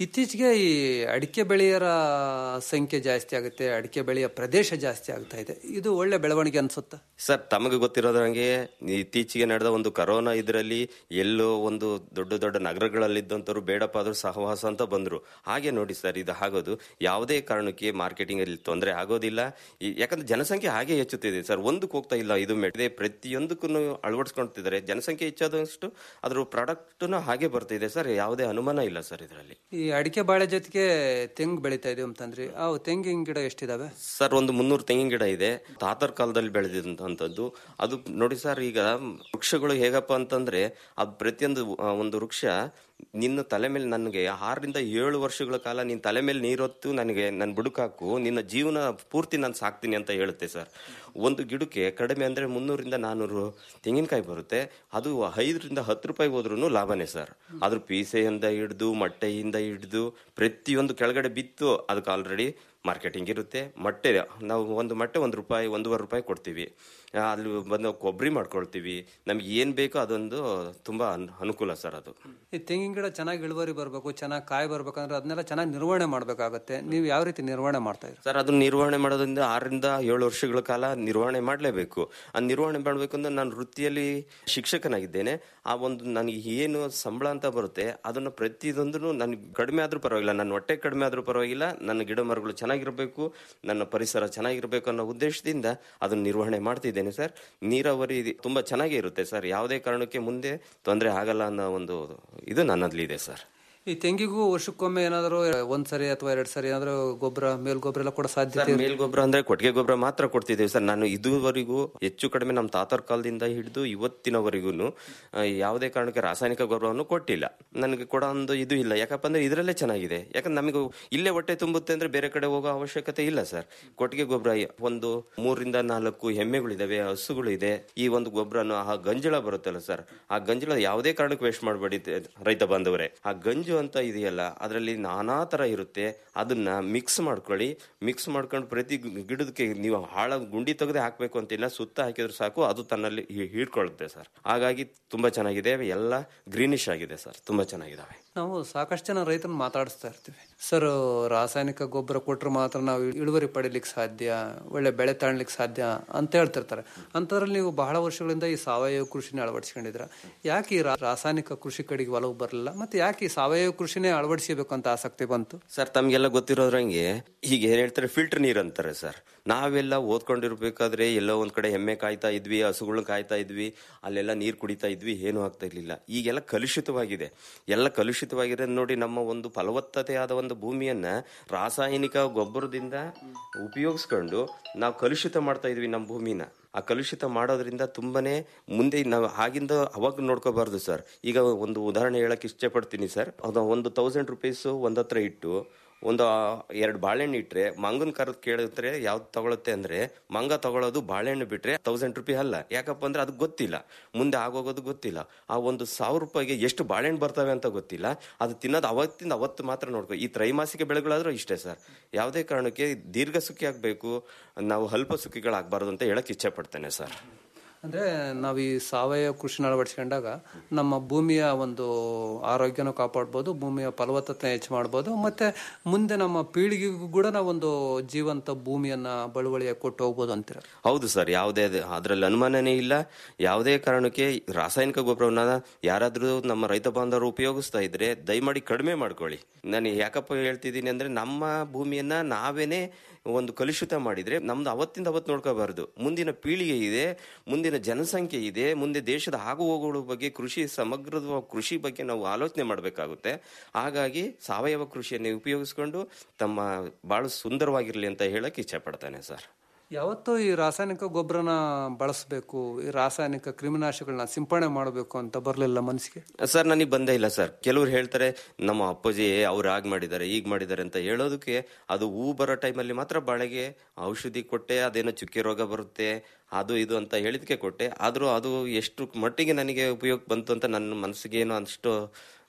ಇತ್ತೀಚೆಗೆ ಈ ಅಡಿಕೆ ಬೆಳೆಯರ ಸಂಖ್ಯೆ ಜಾಸ್ತಿ ಆಗುತ್ತೆ ಅಡಿಕೆ ಬೆಳೆಯ ಪ್ರದೇಶ ಜಾಸ್ತಿ ಆಗ್ತಾ ಇದೆ ಇದು ಒಳ್ಳೆ ಬೆಳವಣಿಗೆ ಅನ್ಸುತ್ತಾ ಸರ್ ತಮಗೆ ಗೊತ್ತಿರೋದ್ರಂಗೆ ಇತ್ತೀಚೆಗೆ ನಡೆದ ಒಂದು ಕರೋನಾ ಇದರಲ್ಲಿ ಎಲ್ಲೋ ಒಂದು ದೊಡ್ಡ ದೊಡ್ಡ ನಗರಗಳಲ್ಲಿದ್ದಂಥವ್ರು ಬೇಡಪ್ಪ ಆದ್ರೂ ಸಹವಾಸ ಅಂತ ಬಂದ್ರು ಹಾಗೆ ನೋಡಿ ಸರ್ ಇದು ಆಗೋದು ಯಾವುದೇ ಕಾರಣಕ್ಕೆ ಮಾರ್ಕೆಟಿಂಗ್ ಅಲ್ಲಿ ತೊಂದರೆ ಆಗೋದಿಲ್ಲ ಈ- ಯಾಕಂದ್ರೆ ಜನಸಂಖ್ಯೆ ಹಾಗೆ ಹೆಚ್ಚುತ್ತಿದೆ ಸರ್ ಒಂದಕ್ಕೆ ಹೋಗ್ತಾ ಇಲ್ಲ ಇದು ಮೆಟ್ಟಿದೆ ಪ್ರತಿಯೊಂದಕ್ಕೂ ಅಳವಡಿಸ್ಕೊಳ್ತಿದ್ದಾರೆ ಜನಸಂಖ್ಯೆ ಹೆಚ್ಚಾದಷ್ಟು ಅದ್ರ ಪ್ರಾಡಕ್ಟ್ ಹಾಗೆ ಬರ್ತಿದೆ ಸರ್ ಯಾವುದೇ ಅನುಮಾನ ಇಲ್ಲ ಸರ್ ಇದರಲ್ಲಿ ಈ ಅಡಿಕೆ ಬಾಳೆ ಜೊತೆಗೆ ತೆಂಗು ಬೆಳೀತಾ ಇದೀವಿ ಅಂತಂದ್ರಿ ಆ ತೆಂಗಿನ ಗಿಡ ಎಷ್ಟಿದಾವೆ ಸರ್ ಒಂದು ಮುನ್ನೂರು ತೆಂಗಿನ ಗಿಡ ಇದೆ ತಾತರ ಕಾಲದಲ್ಲಿ ಬೆಳೆದಿದ್ದಂಥದ್ದು ಅದು ನೋಡಿ ಸರ್ ಈಗ ವೃಕ್ಷಗಳು ಹೇಗಪ್ಪ ಅಂತಂದ್ರೆ ಅದು ಪ್ರತಿಯೊಂದು ಆ, ಒಂದು ವೃಕ್ಷ ನಿನ್ನ ತಲೆ ಮೇಲೆ ನನಗೆ ಆರರಿಂದ ಏಳು ವರ್ಷಗಳ ಕಾಲ ನಿನ್ನ ತಲೆ ಮೇಲೆ ನೀರೊತ್ತು ನನಗೆ ನನ್ನ ಬುಡಕಾಕು ನಿನ್ನ ಜೀವನ ಪೂರ್ತಿ ನಾನು ಸಾಕ್ತೀನಿ ಅಂತ ಹೇಳುತ್ತೆ ಸರ್ ಒಂದು ಗಿಡಕ್ಕೆ ಕಡಿಮೆ ಅಂದ್ರೆ ಮುನ್ನೂರಿಂದ ನಾನ್ನೂರು ತೆಂಗಿನಕಾಯಿ ಬರುತ್ತೆ ಅದು ಐದರಿಂದ ಹತ್ತು ರೂಪಾಯಿ ಹೋದ್ರೂ ಲಾಭನೇ ಸರ್ ಅದ್ರ ಪೀಸೆಯಿಂದ ಹಿಡಿದು ಮೊಟ್ಟೆಯಿಂದ ಹಿಡಿದು ಪ್ರತಿಯೊಂದು ಕೆಳಗಡೆ ಬಿತ್ತು ಅದಕ್ಕೆ ಆಲ್ರೆಡಿ ಮಾರ್ಕೆಟಿಂಗ್ ಇರುತ್ತೆ ಮೊಟ್ಟೆ ನಾವು ಒಂದು ಮೊಟ್ಟೆ ಒಂದು ರೂಪಾಯಿ ಒಂದೂವರೆ ರೂಪಾಯಿ ಕೊಡ್ತೀವಿ ಆ, ಅಲ್ಲಿ ಬಂದು ಕೊಬ್ಬರಿ ಮಾಡ್ಕೊಳ್ತೀವಿ ನಮ್ಗೆ ಏನು ಬೇಕೋ ಅದೊಂದು ತುಂಬಾ ಅನ್- ಅನುಕೂಲ ಸರ್ ಅದು ಈ ತೆಂಗಿನ ಗಿಡ ಚೆನ್ನಾಗಿ ಇಳುವರಿ ಬರಬೇಕು ಚೆನ್ನಾಗಿ ಕಾಯಿ ಬರ್ಬೇಕಂದ್ರೆ ಅದನ್ನೆಲ್ಲ ಚೆನ್ನಾಗಿ ನಿರ್ವಹಣೆ ಮಾಡಬೇಕಾಗತ್ತೆ ನೀವು ಯಾವ ರೀತಿ ನಿರ್ವಹಣೆ ಮಾಡ್ತಾ ಇದ್ದೀರಿ ಸರ್ ಅದನ್ನ ನಿರ್ವಹಣೆ ಮಾಡೋದ್ರಿಂದ ಆರರಿಂದ ಏಳು ವರ್ಷಗಳ ಕಾಲ ನಿರ್ವಹಣೆ ಮಾಡಲೇಬೇಕು ಆ ನಿರ್ವಹಣೆ ಮಾಡಬೇಕು ಅಂದ್ರೆ ನಾನು ವೃತ್ತಿಯಲ್ಲಿ ಶಿಕ್ಷಕನಾಗಿದ್ದೇನೆ ಆ ಒಂದು ನನಗೆ ಏನು ಸಂಬಳ ಅಂತ ಬರುತ್ತೆ ಅದನ್ನ ಪ್ರತಿಯೊಂದನ್ನು ನನಗೆ ಕಡಿಮೆ ಆದ್ರೂ ಪರವಾಗಿಲ್ಲ ನನ್ನ ಹೊಟ್ಟೆ ಕಡಿಮೆ ಆದ್ರೂ ಪರವಾಗಿಲ್ಲ ನನ್ನ ಗಿಡ ಮರಗಳು ಚೆನ್ನಾಗಿರಬೇಕು ನನ್ನ ಪರಿಸರ ಚೆನ್ನಾಗಿರಬೇಕು ಅನ್ನೋ ಉದ್ದೇಶದಿಂದ ಅದನ್ನ ನಿರ್ವಹಣೆ ಮಾಡ್ತಿದ್ದೇನೆ ಸರ್ ನೀರಾವರಿ ತುಂಬಾ ಚೆನ್ನಾಗೇ ಇರುತ್ತೆ ಸರ್ ಯಾವುದೇ ಕಾರಣಕ್ಕೆ ಮುಂದೆ ತೊಂದರೆ ಆಗಲ್ಲ ಅನ್ನೋ ಒಂದು ಇದು ನನ್ನಲ್ಲಿ ಇದೆ ಸರ್ ಈ ತೆಂಗಿಗೂ ವರ್ಷಕ್ಕೊಮ್ಮೆ ಏನಾದರೂ ಒಂದ್ ಸರಿ ಅಥವಾ ಎರಡ್ ಸರಿ ಏನಾದರೂ ಗೊಬ್ಬರ ಮೇಲ್ ಗೊಬ್ಬರ ಎಲ್ಲ ಕೊಡೋ ಸಾಧ್ಯತೆ ಸರ್ ಮೇಲ್ ಗೊಬ್ಬರ ಅಂದ್ರೆ ಕೊಟ್ಟಿಗೆ ಗೊಬ್ಬರ ಮಾತ್ರ ಕೊಡ್ತಿದ್ದೇವೆ ಸರ್ ನಾನು ಇದುವರೆಗೂ ಹೆಚ್ಚು ಕಡಿಮೆ ನಮ್ಮ ತಾತರ ಕಾಲದಿಂದ ಹಿಡಿದು ಇವತ್ತಿನವರೆಗೂ ಯಾವುದೇ ಕಾರಣಕ್ಕೆ ರಾಸಾಯನಿಕ ಗೊಬ್ಬರವನ್ನು ಕೊಟ್ಟಿಲ್ಲ ನನಗೆ ಕೊಡೋ ಒಂದು ಇದು ಇಲ್ಲ ಯಾಕಪ್ಪ ಅಂದ್ರೆ ಇದರಲ್ಲೇ ಚೆನ್ನಾಗಿದೆ ಯಾಕಂದ್ರೆ ನಮಗೆ ಇಲ್ಲೇ ಹೊಟ್ಟೆ ತುಂಬುತ್ತೆ ಅಂದ್ರೆ ಬೇರೆ ಕಡೆ ಹೋಗೋ ಅವಶ್ಯಕತೆ ಇಲ್ಲ ಸರ್ ಕೊಟ್ಟಿಗೆ ಗೊಬ್ಬರ ಒಂದು ಮೂರಿಂದ ನಾಲ್ಕು ಎಮ್ಮೆಗಳಿದಾವೆ ಹಸುಗಳು ಇದೆ ಈ ಒಂದು ಗೊಬ್ಬರನು ಆ ಗಂಜಳ ಬರುತ್ತಲ್ಲ ಸರ್ ಆ ಗಂಜಳ ಯಾವುದೇ ಕಾರಣಕ್ಕೆ ವೇಸ್ಟ್ ಮಾಡಬೇಡಿ ರೈತ ಬಾಂಧವರೇ ಆ ಗಂಜು ಅಂತ ಇದೆಯಲ್ಲ ಅದರಲ್ಲಿ ನಾನಾ ತರ ಇರುತ್ತೆ ಅದನ್ನ ಮಿಕ್ಸ್ ಮಾಡ್ಕೊಳ್ಳಿ ಮಿಕ್ಸ್ ಮಾಡ್ಕೊಂಡು ಪ್ರತಿ ಗಿ- ಗಿಡದಕ್ಕೆ ನೀವು ಹಾಳ ಗುಂಡಿ ತೆಗೆದೇ ಹಾಕ್ಬೇಕು ಅಂತಿಲ್ಲ ಸುತ್ತ ಹಾಕಿದ್ರೆ ಸಾಕು ಅದು ತನ್ನಲ್ಲಿ ಹೀ- ಹೀರ್ಕೊಳ್ಳುತ್ತೆ ಸರ್ ಹಾಗಾಗಿ ತುಂಬಾ ಚೆನ್ನಾಗಿದೆ ಎಲ್ಲ ಗ್ರೀನಿಶ್ ಆಗಿದೆ ಸರ್ ತುಂಬಾ ಚೆನ್ನಾಗಿದಾವೆ ನಾವು ಸಾಕಷ್ಟು ಜನ ರೈತರನ್ನ ಮಾತಾಡಿಸ್ತಾ ಇರ್ತೀವಿ ಸರ್ ರಾಸಾಯನಿಕ ಗೊಬ್ಬರ ಕೊಟ್ರೆ ಮಾತ್ರ ನಾವು ಇಳುವರಿ ಪಡಿಲಿಕ್ಕೆ ಸಾಧ್ಯ ಒಳ್ಳೆ ಬೆಳೆ ತಾಣ್ಲಿಕ್ಕೆ ಸಾಧ್ಯ ಅಂತ ಹೇಳ್ತಿರ್ತಾರೆ ಅಂಥದ್ರಲ್ಲಿ ನೀವು ಬಹಳ ವರ್ಷಗಳಿಂದ ಈ ಸಾವಯವ ಕೃಷಿನ ಅಳವಡಿಸ್ಕೊಂಡಿದ್ರ ಯಾಕೆ ಈ ರಾ- ರಾಸಾಯನಿಕ ಕೃಷಿ ಕಡೆಗೆ ಒಲವು ಬರಲಿಲ್ಲ ಮತ್ತೆ ಯಾಕೆ ಈ ಸಾವಯವ ಕೃಷಿನೇ ಅಳವಡಿಸಬೇಕು ಅಂತ ಆಸಕ್ತಿ ಬಂತು ಸರ್ ತಮ್ಗೆಲ್ಲ ಗೊತ್ತಿರೋದ್ರಂಗೆ ಈಗ ಏನ್ ಹೇಳ್ತಾರೆ ಫಿಲ್ಟರ್ ನೀರ್ ಅಂತಾರೆ ಸರ್ ನಾವೆಲ್ಲ ಓದ್ಕೊಂಡಿರ್ಬೇಕಾದ್ರೆ ಎಲ್ಲೋ ಒಂದ್ ಕಡೆ ಎಮ್ಮೆ ಕಾಯ್ತಾ ಇದ್ವಿ ಹಸುಗಳು ಕಾಯ್ತಾ ಇದ್ವಿ ಅಲ್ಲೆಲ್ಲ ನೀರ್ ಕುಡಿತಾ ಇದ್ವಿ ಏನು ಆಗ್ತಾ ಇರ್ಲಿಲ್ಲ ಈಗೆಲ್ಲ ಕಲುಷಿತವಾಗಿದೆ ಎಲ್ಲ ಕಲುಷಿತವಾಗಿದೆ ನೋಡಿ ನಮ್ಮ ಒಂದು ಫಲವತ್ತತೆಯಾದ ಒಂದು ಭೂಮಿಯನ್ನ ರಾಸಾಯನಿಕ ಗೊಬ್ಬರದಿಂದ ಉಪಯೋಗಿಸ್ಕೊಂಡು ನಾವು ಕಲುಷಿತ ಮಾಡ್ತಾ ಇದ್ವಿ ನಮ್ಮ ಭೂಮಿನ ಆ ಕಲುಷಿತ ಮಾಡೋದ್ರಿಂದ ತುಂಬಾನೇ ಮುಂದೆ ನಾವು ಆಗಿಂದ ಅವಾಗ ನೋಡ್ಕೋಬಾರ್ದು ಸರ್ ಈಗ ಒಂದು ಉದಾಹರಣೆ ಹೇಳಕ್ ಇಷ್ಟಪಡ್ತೀನಿ ಸರ್ ಅದು ಒಂದು ತೌಸಂಡ್ ರುಪೀಸ್ ಒಂದತ್ರ ಇಟ್ಟು ಒಂದು ಎರಡು ಬಾಳೆಹಣ್ಣು ಇಟ್ರೆ ಮಂಗನ್ ಕರೆದ್ ಕೇಳಿದ್ರೆ ಯಾವ್ದು ತಗೊಳುತ್ತೆ ಅಂದ್ರೆ ಮಂಗ ತಗೊಳ್ಳೋದು ಬಾಳೆಹಣ್ಣು ಬಿಟ್ರೆ ತೌಸಂಡ್ ರುಪಿ ಅಲ್ಲ ಯಾಕಪ್ಪ ಅಂದ್ರೆ ಅದು ಗೊತ್ತಿಲ್ಲ ಮುಂದೆ ಆಗೋಗೋದು ಗೊತ್ತಿಲ್ಲ ಆ ಒಂದು ಸಾವಿರ ರೂಪಾಯಿಗೆ ಎಷ್ಟು ಬಾಳೆಹಣ್ಣು ಬರ್ತವೆ ಅಂತ ಗೊತ್ತಿಲ್ಲ ಅದು ತಿನ್ನೋದು ಅವತ್ತಿಂದ ಅವತ್ತು ಮಾತ್ರ ನೋಡ್ಕೊ ಈ ತ್ರೈಮಾಸಿಕ ಬೆಳೆಗಳಾದ್ರೂ ಇಷ್ಟೇ ಸರ್ ಯಾವುದೇ ಕಾರಣಕ್ಕೆ ದೀರ್ಘ ಸುಖಿ ಆಗ್ಬೇಕು ನಾವು ಅಲ್ಪ ಸುಖಿಗಳಾಗಬಾರ್ದು ಅಂತ ಹೇಳಕ್ ಇಚ್ಛೆ ಪಡ್ತೇನೆ ಸರ್ ಅಂದ್ರೆ ನಾವು ಈ ಸಾವಯವ ಕೃಷಿನ ಅಳವಡಿಸ್ಕೊಂಡಾಗ ನಮ್ಮ ಭೂಮಿಯ ಒಂದು ಆರೋಗ್ಯನೂ ಕಾಪಾಡ್ಬೋದು ಭೂಮಿಯ ಫಲವತ್ತತೆ ಹೆಚ್ಚು ಮಾಡ್ಬೋದು ಮತ್ತೆ ಮುಂದೆ ನಮ್ಮ ಪೀಳಿಗೆಗೂ ಕೂಡ ನಾವೊಂದು ಜೀವಂತ ಭೂಮಿಯನ್ನ ಬಳುವಳಿಯಾಗಿ ಕೊಟ್ಟು ಹೋಗ್ಬೋದು ಅಂತೀರ ಹೌದು ಸರ್ ಯಾವುದೇ ಅದರಲ್ಲಿ ಅನುಮಾನನೇ ಇಲ್ಲ ಯಾವುದೇ ಕಾರಣಕ್ಕೆ ರಾಸಾಯನಿಕ ಗೊಬ್ಬರವನ್ನ ಯಾರಾದ್ರೂ ನಮ್ಮ ರೈತ ಬಾಂಧವರು ಉಪಯೋಗಿಸ್ತಾ ಇದ್ರೆ ದಯಮಾಡಿ ಕಡಿಮೆ ಮಾಡ್ಕೊಳ್ಳಿ ನಾನು ಯಾಕಪ್ಪ ಹೇಳ್ತಿದ್ದೀನಿ ಅಂದ್ರೆ ನಮ್ಮ ಭೂಮಿಯನ್ನ ನಾವೇನೆ ಒಂದು ಕಲುಷಿತ ಮಾಡಿದ್ರೆ ನಮ್ದು ಅವತ್ತಿಂದ ಅವತ್ತು ನೋಡ್ಕೋಬಾರದು ಮುಂದಿನ ಪೀಳಿಗೆ ಇದೆ ಮುಂದಿನ ಜನಸಂಖ್ಯೆ ಇದೆ ಮುಂದೆ ದೇಶದ ಆಗು ಹೋಗುಗಳ ಬಗ್ಗೆ ಕೃಷಿ ಸಮಗ್ರ ಕೃಷಿ ಬಗ್ಗೆ ನಾವು ಆಲೋಚನೆ ಮಾಡಬೇಕಾಗುತ್ತೆ ಹಾಗಾಗಿ ಸಾವಯವ ಕೃಷಿಯನ್ನು ಉಪಯೋಗಿಸ್ಕೊಂಡು ತಮ್ಮ ಬಹಳ ಸುಂದರವಾಗಿರ್ಲಿ ಅಂತ ಹೇಳಕ್ ಇಚ್ಛೆ ಪಡ್ತಾನೆ ಸರ್ ಯಾವತ್ತೂ ಈ ರಾಸಾಯನಿಕ ಗೊಬ್ಬರನ ಬಳಸಬೇಕು ಈ ರಾಸಾಯನಿಕ ಕ್ರಿಮಿನಾಶಗಳನ್ನ ಸಿಂಪಡಣೆ ಮಾಡಬೇಕು ಅಂತ ಬರಲಿಲ್ಲ ಮನಸ್ಸಿಗೆ ಸರ್ ನನಗೆ ಬಂದೇ ಇಲ್ಲ ಸರ್ ಕೆಲವ್ರು ಹೇಳ್ತಾರೆ ನಮ್ಮ ಅಪ್ಪಾಜಿ ಅವ್ರು ಆಗ್ ಮಾಡಿದ್ದಾರೆ ಈಗ ಮಾಡಿದ್ದಾರೆ ಅಂತ ಹೇಳೋದಕ್ಕೆ ಅದು ಹೂ ಬರೋ ಟೈಮಲ್ಲಿ ಮಾತ್ರ ಬಾಳೆಗೆ ಔಷಧಿ ಕೊಟ್ಟೆ ಅದೇನೋ ಚುಕ್ಕೆ ರೋಗ ಬರುತ್ತೆ ಅದು ಇದು ಅಂತ ಹೇಳಿದಕ್ಕೆ ಕೊಟ್ಟೆ ಆದ್ರೂ ಅದು ಎಷ್ಟು ಮಟ್ಟಿಗೆ ನನಗೆ ಉಪಯೋಗ ಬಂತು ಅಂತ ನನ್ನ ಮನಸ್ಸಿಗೆ ಏನೋ ಅಷ್ಟು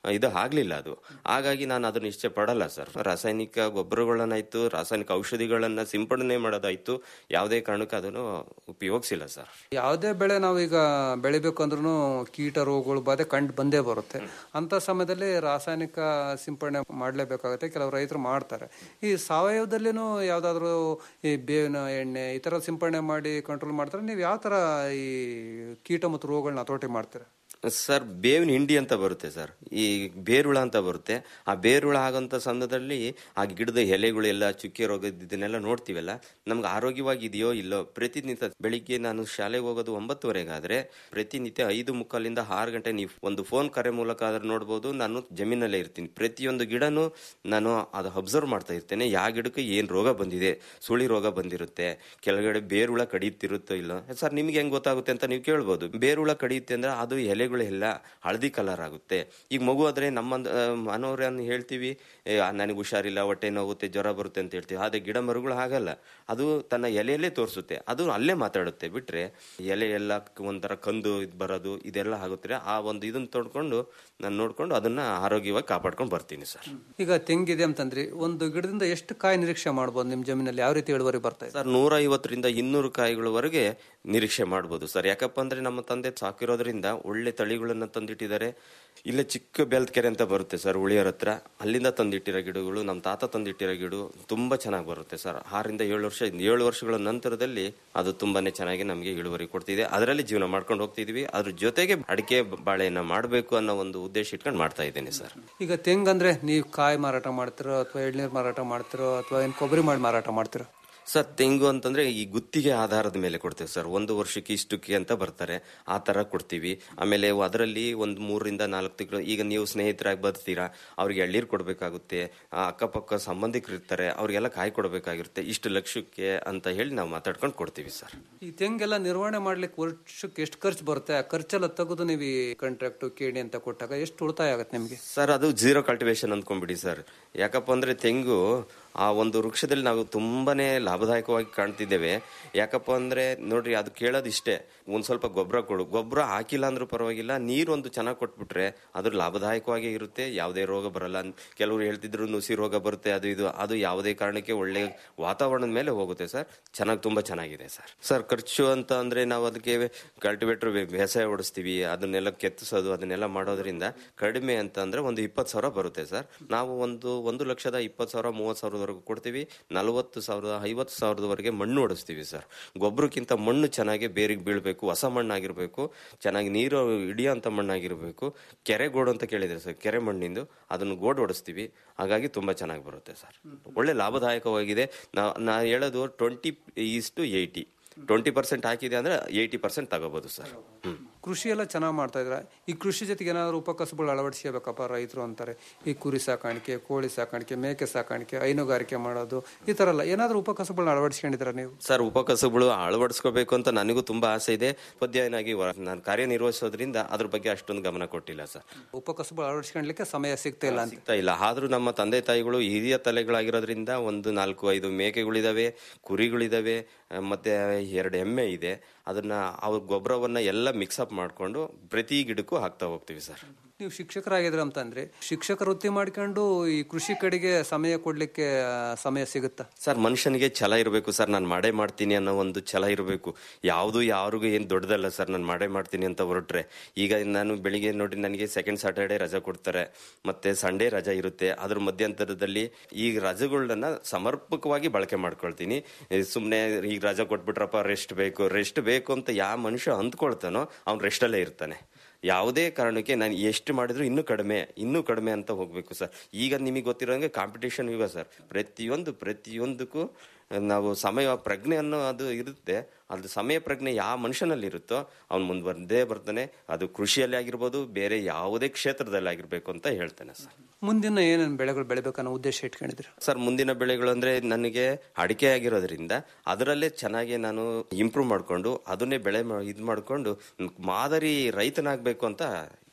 ಇದು ಆಗ್ಲಿಲ್ಲ ಅದು ಹಾಗಾಗಿ ನಾನು ಅದನ್ನ ಇಷ್ಟ ಪಡಲ್ಲ ಸರ್ ರಾಸಾಯನಿಕ ಗೊಬ್ಬರಗಳನ್ನಾಯ್ತು ರಾಸಾಯನಿಕ ಔಷಧಿಗಳನ್ನ ಸಿಂಪಡಣೆ ಮಾಡೋದಾಯ್ತು ಯಾವುದೇ ಕಾರಣಕ್ಕೂ ಅದನ್ನು ಉಪಯೋಗಿಸಿಲ್ಲ ಸರ್ ಯಾವುದೇ ಬೆಳೆ ನಾವೀಗ ಬೆಳಿಬೇಕು ಅಂದ್ರೂ ಕೀಟ ರೋಗಗಳು ಬಾಧೆ ಕಂಡು ಬಂದೇ ಬರುತ್ತೆ ಅಂತ ಸಮಯದಲ್ಲಿ ರಾಸಾಯನಿಕ ಸಿಂಪಡಣೆ ಮಾಡಲೇಬೇಕಾಗುತ್ತೆ ಕೆಲವು ರೈತರು ಮಾಡ್ತಾರೆ ಈ ಸಾವಯವದಲ್ಲಿನೂ ಯಾವ್ದಾದ್ರು ಈ ಬೇವಿನ ಎಣ್ಣೆ ಈ ತರ ಸಿಂಪಡಣೆ ಮಾಡಿ ಕಂಟ್ರೋಲ್ ಮಾಡ್ತಾರೆ ನೀವು ಯಾವ ತರ ಈ ಕೀಟ ಮತ್ತು ರೋಗಗಳನ್ನ ಹತೋಟಿ ಮಾಡ್ತೀರಾ ಸರ್ ಬೇವಿನ ಹಿಂಡಿ ಅಂತ ಬರುತ್ತೆ ಸರ್ ಈ ಬೇರುಳ ಅಂತ ಬರುತ್ತೆ ಆ ಬೇರುಳ ಆಗಂತ ಸಮಯದಲ್ಲಿ ಆ ಗಿಡದ ಎಲೆಗಳೆಲ್ಲ ಚುಕ್ಕೆ ರೋಗ ಇದನ್ನೆಲ್ಲ ನೋಡ್ತೀವಲ್ಲ ನಮ್ಗೆ ಆರೋಗ್ಯವಾಗಿ ಇದೆಯೋ ಇಲ್ಲೋ ಪ್ರತಿನಿತ್ಯ ಬೆಳಿಗ್ಗೆ ನಾನು ಶಾಲೆಗೆ ಹೋಗೋದು ಒಂಬತ್ತುವರೆಗಾದ್ರೆ ಪ್ರತಿನಿತ್ಯ ಐದು ಮುಕ್ಕಾಲಿಂದ ಆರು ಗಂಟೆ ನೀವು ಒಂದು ಫೋನ್ ಕರೆ ಮೂಲಕ ಆದ್ರೆ ನೋಡ್ಬೋದು ನಾನು ಜಮೀನಲ್ಲೇ ಇರ್ತೀನಿ ಪ್ರತಿಯೊಂದು ಗಿಡನೂ ನಾನು ಅದು ಅಬ್ಸರ್ವ್ ಮಾಡ್ತಾ ಇರ್ತೇನೆ ಯಾವ ಗಿಡಕ್ಕೆ ಏನು ರೋಗ ಬಂದಿದೆ ಸುಳಿ ರೋಗ ಬಂದಿರುತ್ತೆ ಕೆಳಗಡೆ ಬೇರುಳ ಕಡಿಯುತ್ತಿರುತ್ತೋ ಇಲ್ಲೋ ಸರ್ ನಿಮ್ಗೆ ಹೆಂಗ್ ಗೊತ್ತಾಗುತ್ತೆ ಅಂತ ನೀವು ಕೇಳ್ಬೋದು ಬೇರುಳ ಕಡಿಯುತ್ತೆ ಅಂದ್ರೆ ಅದು ಎಲೆಗಳು ಎಲ್ಲ ಹಳದಿ ಕಲರ್ ಆಗುತ್ತೆ ಈಗ ಮಗು ಆದ್ರೆ ನಮ್ಮ ಮನೋರನ್ನು ಹೇಳ್ತೀವಿ "ಏ, ನನಗೆ ಹುಷಾರಿಲ್ಲ ಹೊಟ್ಟೆ ನೋವುತ್ತೆ ಜ್ವರ ಬರುತ್ತೆ ಅಂತ ಹೇಳ್ತೀವಿ ಆದ್ರೆ ಗಿಡ ಮರಗಳು ಹಾಗಲ್ಲ ಅದು ತನ್ನ ಎಲೆಯಲ್ಲೇ ತೋರಿಸುತ್ತೆ ಅದು ಅಲ್ಲೇ ಮಾತಾಡುತ್ತೆ ಬಿಟ್ರೆ ಎಲೆ ಎಲ್ಲ ಒಂಥರ ಕಂದು ಇದ್ ಬರೋದು ಇದೆಲ್ಲ ಆಗುತ್ತೆ ಆ ಒಂದು ಇದನ್ನ ತೊಡ್ಕೊಂಡು ನಾನು ನೋಡ್ಕೊಂಡು ಅದನ್ನ ಆರೋಗ್ಯವಾಗಿ ಕಾಪಾಡ್ಕೊಂಡು ಬರ್ತೀನಿ ಸರ್ ಈಗ ತೆಂಗಿದೆ ಅಂತಂದ್ರಿ ಒಂದು ಗಿಡದಿಂದ ಎಷ್ಟು ಕಾಯಿ ನಿರೀಕ್ಷೆ ಮಾಡ್ಬೋದು ನಿಮ್ ಜಮೀನಲ್ಲಿ ಯಾವ ರೀತಿ ಇಳುವರಿ ಬರ್ತಾ ಇದೆ ಸರ್ ನೂರ ಐವತ್ತರಿಂದ ಇನ್ನೂರು ಕಾಯಿಗಳವರೆಗೆ ನಿರೀಕ್ಷೆ ಮಾಡ್ಬೋದು ಸರ್ ಯಾಕಪ್ಪ ಅಂದ್ರೆ ನಮ್ಮ ತಂದೆ ಸಾಕಿರೋದ್ರಿಂದ ಒಳ್ಳೆ ತಳಿಗಳನ್ನ ತಂದಿಟ್ಟಿದ್ದಾರೆ ಇಲ್ಲೇ ಚಿಕ್ಕ ಬೆಲ್ತ್ಕೆರೆ ಅಂತ ಬರುತ್ತೆ ಸರ್ ಉಳಿಯೋರ ಹತ್ರ ಅಲ್ಲಿಂದ ತಂದಿಟ್ಟಿರೋ ಗಿಡಗಳು ನಮ್ಮ ತಾತ ತಂದಿಟ್ಟಿರೋ ಗಿಡ ತುಂಬಾ ಚೆನ್ನಾಗಿ ಬರುತ್ತೆ ಸರ್ ಆರರಿಂದ ಏಳು ವರ್ಷ ಏಳು ವರ್ಷಗಳ ನಂತರದಲ್ಲಿ ಅದು ತುಂಬಾನೇ ಚೆನ್ನಾಗಿ ನಮಗೆ ಇಳುವರಿ ಕೊಡ್ತಿದೆ ಅದರಲ್ಲಿ ಜೀವನ ಮಾಡ್ಕೊಂಡು ಹೋಗ್ತಿದೀವಿ ಅದ್ರ ಜೊತೆಗೆ ಅಡಿಕೆ ಬಾಳೆಯನ್ನ ಮಾಡಬೇಕು ಅನ್ನೋ ಒಂದು ಉದ್ದೇಶ ಇಟ್ಕೊಂಡು ಮಾಡ್ತಾ ಇದ್ದೇನೆ ಸರ್ ಈಗ ತೆಂಗಂದ್ರೆ ನೀವು ಕಾಯಿ ಮಾರಾಟ ಮಾಡ್ತಿರೋ ಅಥವಾ ಎಳ್ನೀರು ಮಾರಾಟ ಮಾಡ್ತಿರೋ ಅಥವಾ ಏನು ಕೊಬ್ಬರಿ ಮಾಡಿ ಮಾರಾಟ ಮಾಡ್ತಿರೋ ಸರ್ ತೆಂಗು ಅಂತಂದ್ರೆ ಈ ಗುತ್ತಿಗೆ ಆಧಾರದ ಮೇಲೆ ಕೊಡ್ತೇವೆ ಸರ್ ಒಂದು ವರ್ಷಕ್ಕೆ ಇಷ್ಟಕ್ಕೆ ಅಂತ ಬರ್ತಾರೆ ಆ ತರ ಕೊಡ್ತೀವಿ ಆಮೇಲೆ ಅದರಲ್ಲಿ ಒಂದು ಮೂರರಿಂದ ನಾಲ್ಕು ತಿಂಗಳು ಈಗ ನೀವು ಸ್ನೇಹಿತರಾಗಿ ಬರ್ತೀರಾ ಅವ್ರಿಗೆ ಎಳ್ಳೀರು ಕೊಡಬೇಕಾಗುತ್ತೆ ಅಕ್ಕಪಕ್ಕ ಸಂಬಂಧಿಕರು ಇರ್ತಾರೆ ಅವ್ರಿಗೆಲ್ಲ ಕಾಯಿ ಕೊಡಬೇಕಾಗಿರುತ್ತೆ ಇಷ್ಟು ಲಕ್ಷಕ್ಕೆ ಅಂತ ಹೇಳಿ ನಾವು ಮಾತಾಡ್ಕೊಂಡು ಕೊಡ್ತೀವಿ ಸರ್ ಈ ತೆಂಗೆಲ್ಲ ನಿರ್ವಹಣೆ ಮಾಡ್ಲಿಕ್ಕೆ ವರ್ಷಕ್ಕೆ ಎಷ್ಟು ಖರ್ಚು ಬರುತ್ತೆ ಆ ಖರ್ಚೆಲ್ಲ ತೆಗೆದು ನೀವು ಈ ಕಾಂಟ್ರಾಕ್ಟ್ ಕೇಣಿ ಅಂತ ಕೊಟ್ಟಾಗ ಎಷ್ಟು ಉಳಿತಾಯ ಆಗುತ್ತೆ ನಿಮಗೆ ಸರ್ ಅದು ಜೀರೋ ಕಲ್ಟಿವೇಶನ್ ಅಂದ್ಕೊಂಡ್ಬಿಡಿ ಸರ್ ಯಾಕಪ್ಪ ಅಂದ್ರೆ ತೆಂಗು ಆ ಒಂದು ವೃಕ್ಷದಲ್ಲಿ ನಾವು ತುಂಬಾನೇ ಲಾಭದಾಯಕವಾಗಿ ಕಾಣ್ತಿದ್ದೇವೆ ಯಾಕಪ್ಪ ಅಂದ್ರೆ ನೋಡ್ರಿ ಅದು ಕೇಳೋದು ಇಷ್ಟೇ ಒಂದ್ ಸ್ವಲ್ಪ ಗೊಬ್ಬರ ಕೊಡು ಗೊಬ್ಬರ ಹಾಕಿಲ್ಲ ಅಂದ್ರೂ ಪರವಾಗಿಲ್ಲ ನೀರೊಂದು ಚೆನ್ನಾಗಿ ಕೊಟ್ಬಿಟ್ರೆ ಅದು ಲಾಭದಾಯಕವಾಗಿ ಇರುತ್ತೆ ಯಾವುದೇ ರೋಗ ಬರಲ್ಲ ಕೆಲವರು ಹೇಳ್ತಿದ್ರು ನುಸಿ ರೋಗ ಬರುತ್ತೆ ಅದು ಇದು ಅದು ಯಾವುದೇ ಕಾರಣಕ್ಕೆ ಒಳ್ಳೆ ವಾತಾವರಣದ ಮೇಲೆ ಹೋಗುತ್ತೆ ಸರ್ ಚೆನ್ನಾಗಿ ತುಂಬಾ ಚೆನ್ನಾಗಿದೆ ಸರ್ ಸರ್ ಖರ್ಚು ಅಂತ ಅಂದ್ರೆ ನಾವು ಅದಕ್ಕೆ ಕಲ್ಟಿವೇಟರ್ ಬೇಸಾಯ ಓಡಿಸ್ತೀವಿ ಅದನ್ನೆಲ್ಲ ಕೆತ್ತಿಸೋದು ಅದನ್ನೆಲ್ಲ ಮಾಡೋದ್ರಿಂದ ಕಡಿಮೆ ಅಂತ ಅಂದ್ರೆ ಒಂದು ಇಪ್ಪತ್ತು ಸಾವಿರ ಬರುತ್ತೆ ಸರ್ ನಾವು ಒಂದು ಒಂದು ಲಕ್ಷದ ಇಪ್ಪತ್ತು ಸಾವಿರ ಮೂವತ್ತು ಸಾವಿರದವರೆಗೂ ಕೊಡ್ತೀವಿ ನಲವತ್ತು ಸಾವಿರದ ಐವತ್ತು ಸಾವಿರದವರೆಗೆ ಮಣ್ಣು ಓಡಿಸ್ತೀವಿ ಸರ್ ಗೊಬ್ಬರಕ್ಕಿಂತ ಮಣ್ಣು ಚೆನ್ನಾಗಿ ಬೇರಿಗೆ ಬೀಳಬೇಕು ಹೊಸ ಮಣ್ಣಾಗಿರ್ಬೇಕು ಚೆನ್ನಾಗಿ ನೀರು ಹಿಡಿಯೋಂಥ ಮಣ್ಣಾಗಿರ್ಬೇಕು ಕೆರೆ ಗೋಡು ಅಂತ ಕೇಳಿದ್ರೆ ಸರ್ ಕೆರೆ ಮಣ್ಣಿಂದು ಅದನ್ನು ಗೋಡು ಓಡಿಸ್ತೀವಿ ಹಾಗಾಗಿ ತುಂಬಾ ಚೆನ್ನಾಗಿ ಬರುತ್ತೆ ಸರ್ ಒಳ್ಳೆ ಲಾಭದಾಯಕವಾಗಿದೆ ನಾ ನಾ ಹೇಳೋದು twenty is to eighty twenty percent ಹಾಕಿದೆ ಅಂದ್ರೆ ಏಯ್ಟಿ ಪರ್ಸೆಂಟ್ ತಗೋಬಹುದು ಸರ್ ಹ್ಮ್ ಕೃಷಿ ಎಲ್ಲ ಚೆನ್ನಾಗಿ ಮಾಡ್ತಾ ಇದ್ರ ಈ ಕೃಷಿ ಜೊತೆಗೆ ಏನಾದ್ರು ಉಪಕಸಬುಗಳು ಅಳವಡಿಸ್ಕೋಬೇಕಪ್ಪ ರೈತರು ಅಂತಾರೆ ಈ ಕುರಿ ಸಾಕಾಣಿಕೆ ಕೋಳಿ ಸಾಕಾಣಿಕೆ ಮೇಕೆ ಸಾಕಾಣಿಕೆ ಹೈನುಗಾರಿಕೆ ಮಾಡೋದು ಈ ತರ ಎಲ್ಲ ಏನಾದ್ರು ಉಪಕಸಬುಗಳನ್ನ ಅಳವಡಿಸ್ಕೊಂಡಿದ್ರ ನೀವು ಸರ್ ಉಪಕಸಬುಗಳು ಅಳವಡಿಸ್ಕೋಬೇಕು ಅಂತ ನನಗೂ ತುಂಬಾ ಆಸೆ ಇದೆ ಉಪಾಧ್ಯಾಯನಾಗಿ ವ- ನಾನು ಕಾರ್ಯನಿರ್ವಹಿಸೋದ್ರಿಂದ ಅದ್ರ ಬಗ್ಗೆ ಅಷ್ಟೊಂದು ಗಮನ ಕೊಟ್ಟಿಲ್ಲ ಸರ್ ಉಪಕಸಬುಗಳು ಅಳವಡಿಸ್ಕೊಳ್ಲಿಕ್ಕೆ ಸಮಯ ಸಿಗ್ತಾ ಇಲ್ಲ ಅಂತ ಸಿಗ್ತಾ ಇಲ್ಲ ಆದ್ರೂ ನಮ್ಮ ತಂದೆ ತಾಯಿಗಳು ಹಿರಿಯ ತಲೆಗಳಾಗಿರೋದ್ರಿಂದ ಒಂದು ನಾಲ್ಕು ಐದು ಮೇಕೆಗಳಿದಾವೆ ಕುರಿಗಳಿದಾವೆ ಆ, ಮತ್ತೆ ಎರಡು ಎಮ್ಮೆ ಇದೆ ಅದನ್ನ ಅವ್ರ ಗೊಬ್ಬರವನ್ನ ಎಲ್ಲ ಮಿಕ್ಸಪ್ ಮಾಡ್ಕೊಂಡು ಪ್ರತಿ ಗಿಡಕ್ಕೂ ಹಾಕ್ತಾ ಹೋಗ್ತೀವಿ ಸರ್ ನೀವು ಶಿಕ್ಷಕರಾಗಿದ್ರ ಅಂತಂದ್ರೆ ಶಿಕ್ಷಕ ವೃತ್ತಿ ಮಾಡ್ಕೊಂಡು ಈ ಕೃಷಿ ಕಡೆಗೆ ಸಮಯ ಕೊಡ್ಲಿಕ್ಕೆ ಆ, ಸಮಯ ಸಿಗುತ್ತಾ ಸರ್ ಮನುಷ್ಯನಿಗೆ ಛಲ ಇರಬೇಕು ಸರ್ ನಾನು ಮಾಡೇ ಮಾಡ್ತೀನಿ ಅನ್ನೋ ಒಂದು ಛಲ ಇರಬೇಕು ಯಾವುದು ಯಾರಿಗೂ ಏನು ದೊಡ್ಡದಲ್ಲ ಸರ್ ನಾನು ಮಾಡೇ ಮಾಡ್ತೀನಿ ಅಂತ ಹೊರಟ್ರೆ ಈಗ ನಾನು ಬೆಳಿಗ್ಗೆ ನೋಡಿ ನನಗೆ ಸೆಕೆಂಡ್ ಸ್ಯಾಟರ್ಡೆ ರಜಾ ಕೊಡ್ತಾರೆ ಮತ್ತೆ ಸಂಡೇ ರಜಾ ಇರುತ್ತೆ ಅದ್ರ ಮಧ್ಯಂತರದಲ್ಲಿ ಈ ರಜೆಗಳನ್ನ ಸಮರ್ಪಕವಾಗಿ ಬಳಕೆ ಮಾಡ್ಕೊಳ್ತೀನಿ ಸುಮ್ಮನೆ ಈಗ ರಜಾ ಕೊಟ್ಬಿಟ್ರಪ್ಪ ರೆಸ್ಟ್ ಬೇಕು ರೆಸ್ಟ್ ಬೇಕು ಅಂತ ಯಾವ ಮನುಷ್ಯ ಅಂದ್ಕೊಳ್ತಾನೋ ಅವ್ನು ರೆಸ್ಟಲ್ಲೇ ಇರ್ತಾನೆ ಯಾವುದೇ ಕಾರಣಕ್ಕೆ ನಾನು ಎಷ್ಟು ಮಾಡಿದ್ರು ಇನ್ನೂ ಕಡಿಮೆ ಇನ್ನೂ ಕಡಿಮೆ ಅಂತ ಹೋಗ್ಬೇಕು ಸರ್ ಈಗ ನಿಮಗೆ ಗೊತ್ತಿರೋಂಗೆ ಕಾಂಪಿಟೇಷನ್ ಯುಗ ಸರ್ ಪ್ರತಿಯೊಂದು ಪ್ರತಿಯೊಂದಕ್ಕೂ ನಾವು ಸಮಯ ಪ್ರಜ್ಞೆ ಅನ್ನೋ ಅದು ಇರುತ್ತೆ ಅದು ಸಮಯ ಪ್ರಜ್ಞೆ ಯಾವ ಮನುಷ್ಯನಲ್ಲಿ ಇರುತ್ತೋ ಅವ್ನು ಮುಂದೆ ಬಂದೇ ಬರ್ತಾನೆ ಅದು ಕೃಷಿಯಲ್ಲಿ ಆಗಿರ್ಬೋದು ಬೇರೆ ಯಾವುದೇ ಕ್ಷೇತ್ರದಲ್ಲಿ ಆಗಿರ್ಬೇಕು ಅಂತ ಹೇಳ್ತಾನೆ ಸರ್ ಮುಂದಿನ ಏನೇನು ಬೆಳೆಗಳು ಬೆಳಿಬೇಕನ್ನೋ ಉದ್ದೇಶ ಇಟ್ಕೊಂಡಿದ್ರಿ ಸರ್ ಮುಂದಿನ ಬೆಳೆಗಳು ಅಂದ್ರೆ ನನಗೆ ಅಡಿಕೆ ಆಗಿರೋದ್ರಿಂದ ಅದರಲ್ಲೇ ಚೆನ್ನಾಗಿ ನಾನು ಇಂಪ್ರೂವ್ ಮಾಡ್ಕೊಂಡು ಅದನ್ನೇ ಬೆಳೆ ಮಾ- ಇದ್ ಮಾಡ್ಕೊಂಡು ಮಾದರಿ ರೈತನಾಗ್ಬೇಕು ಅಂತ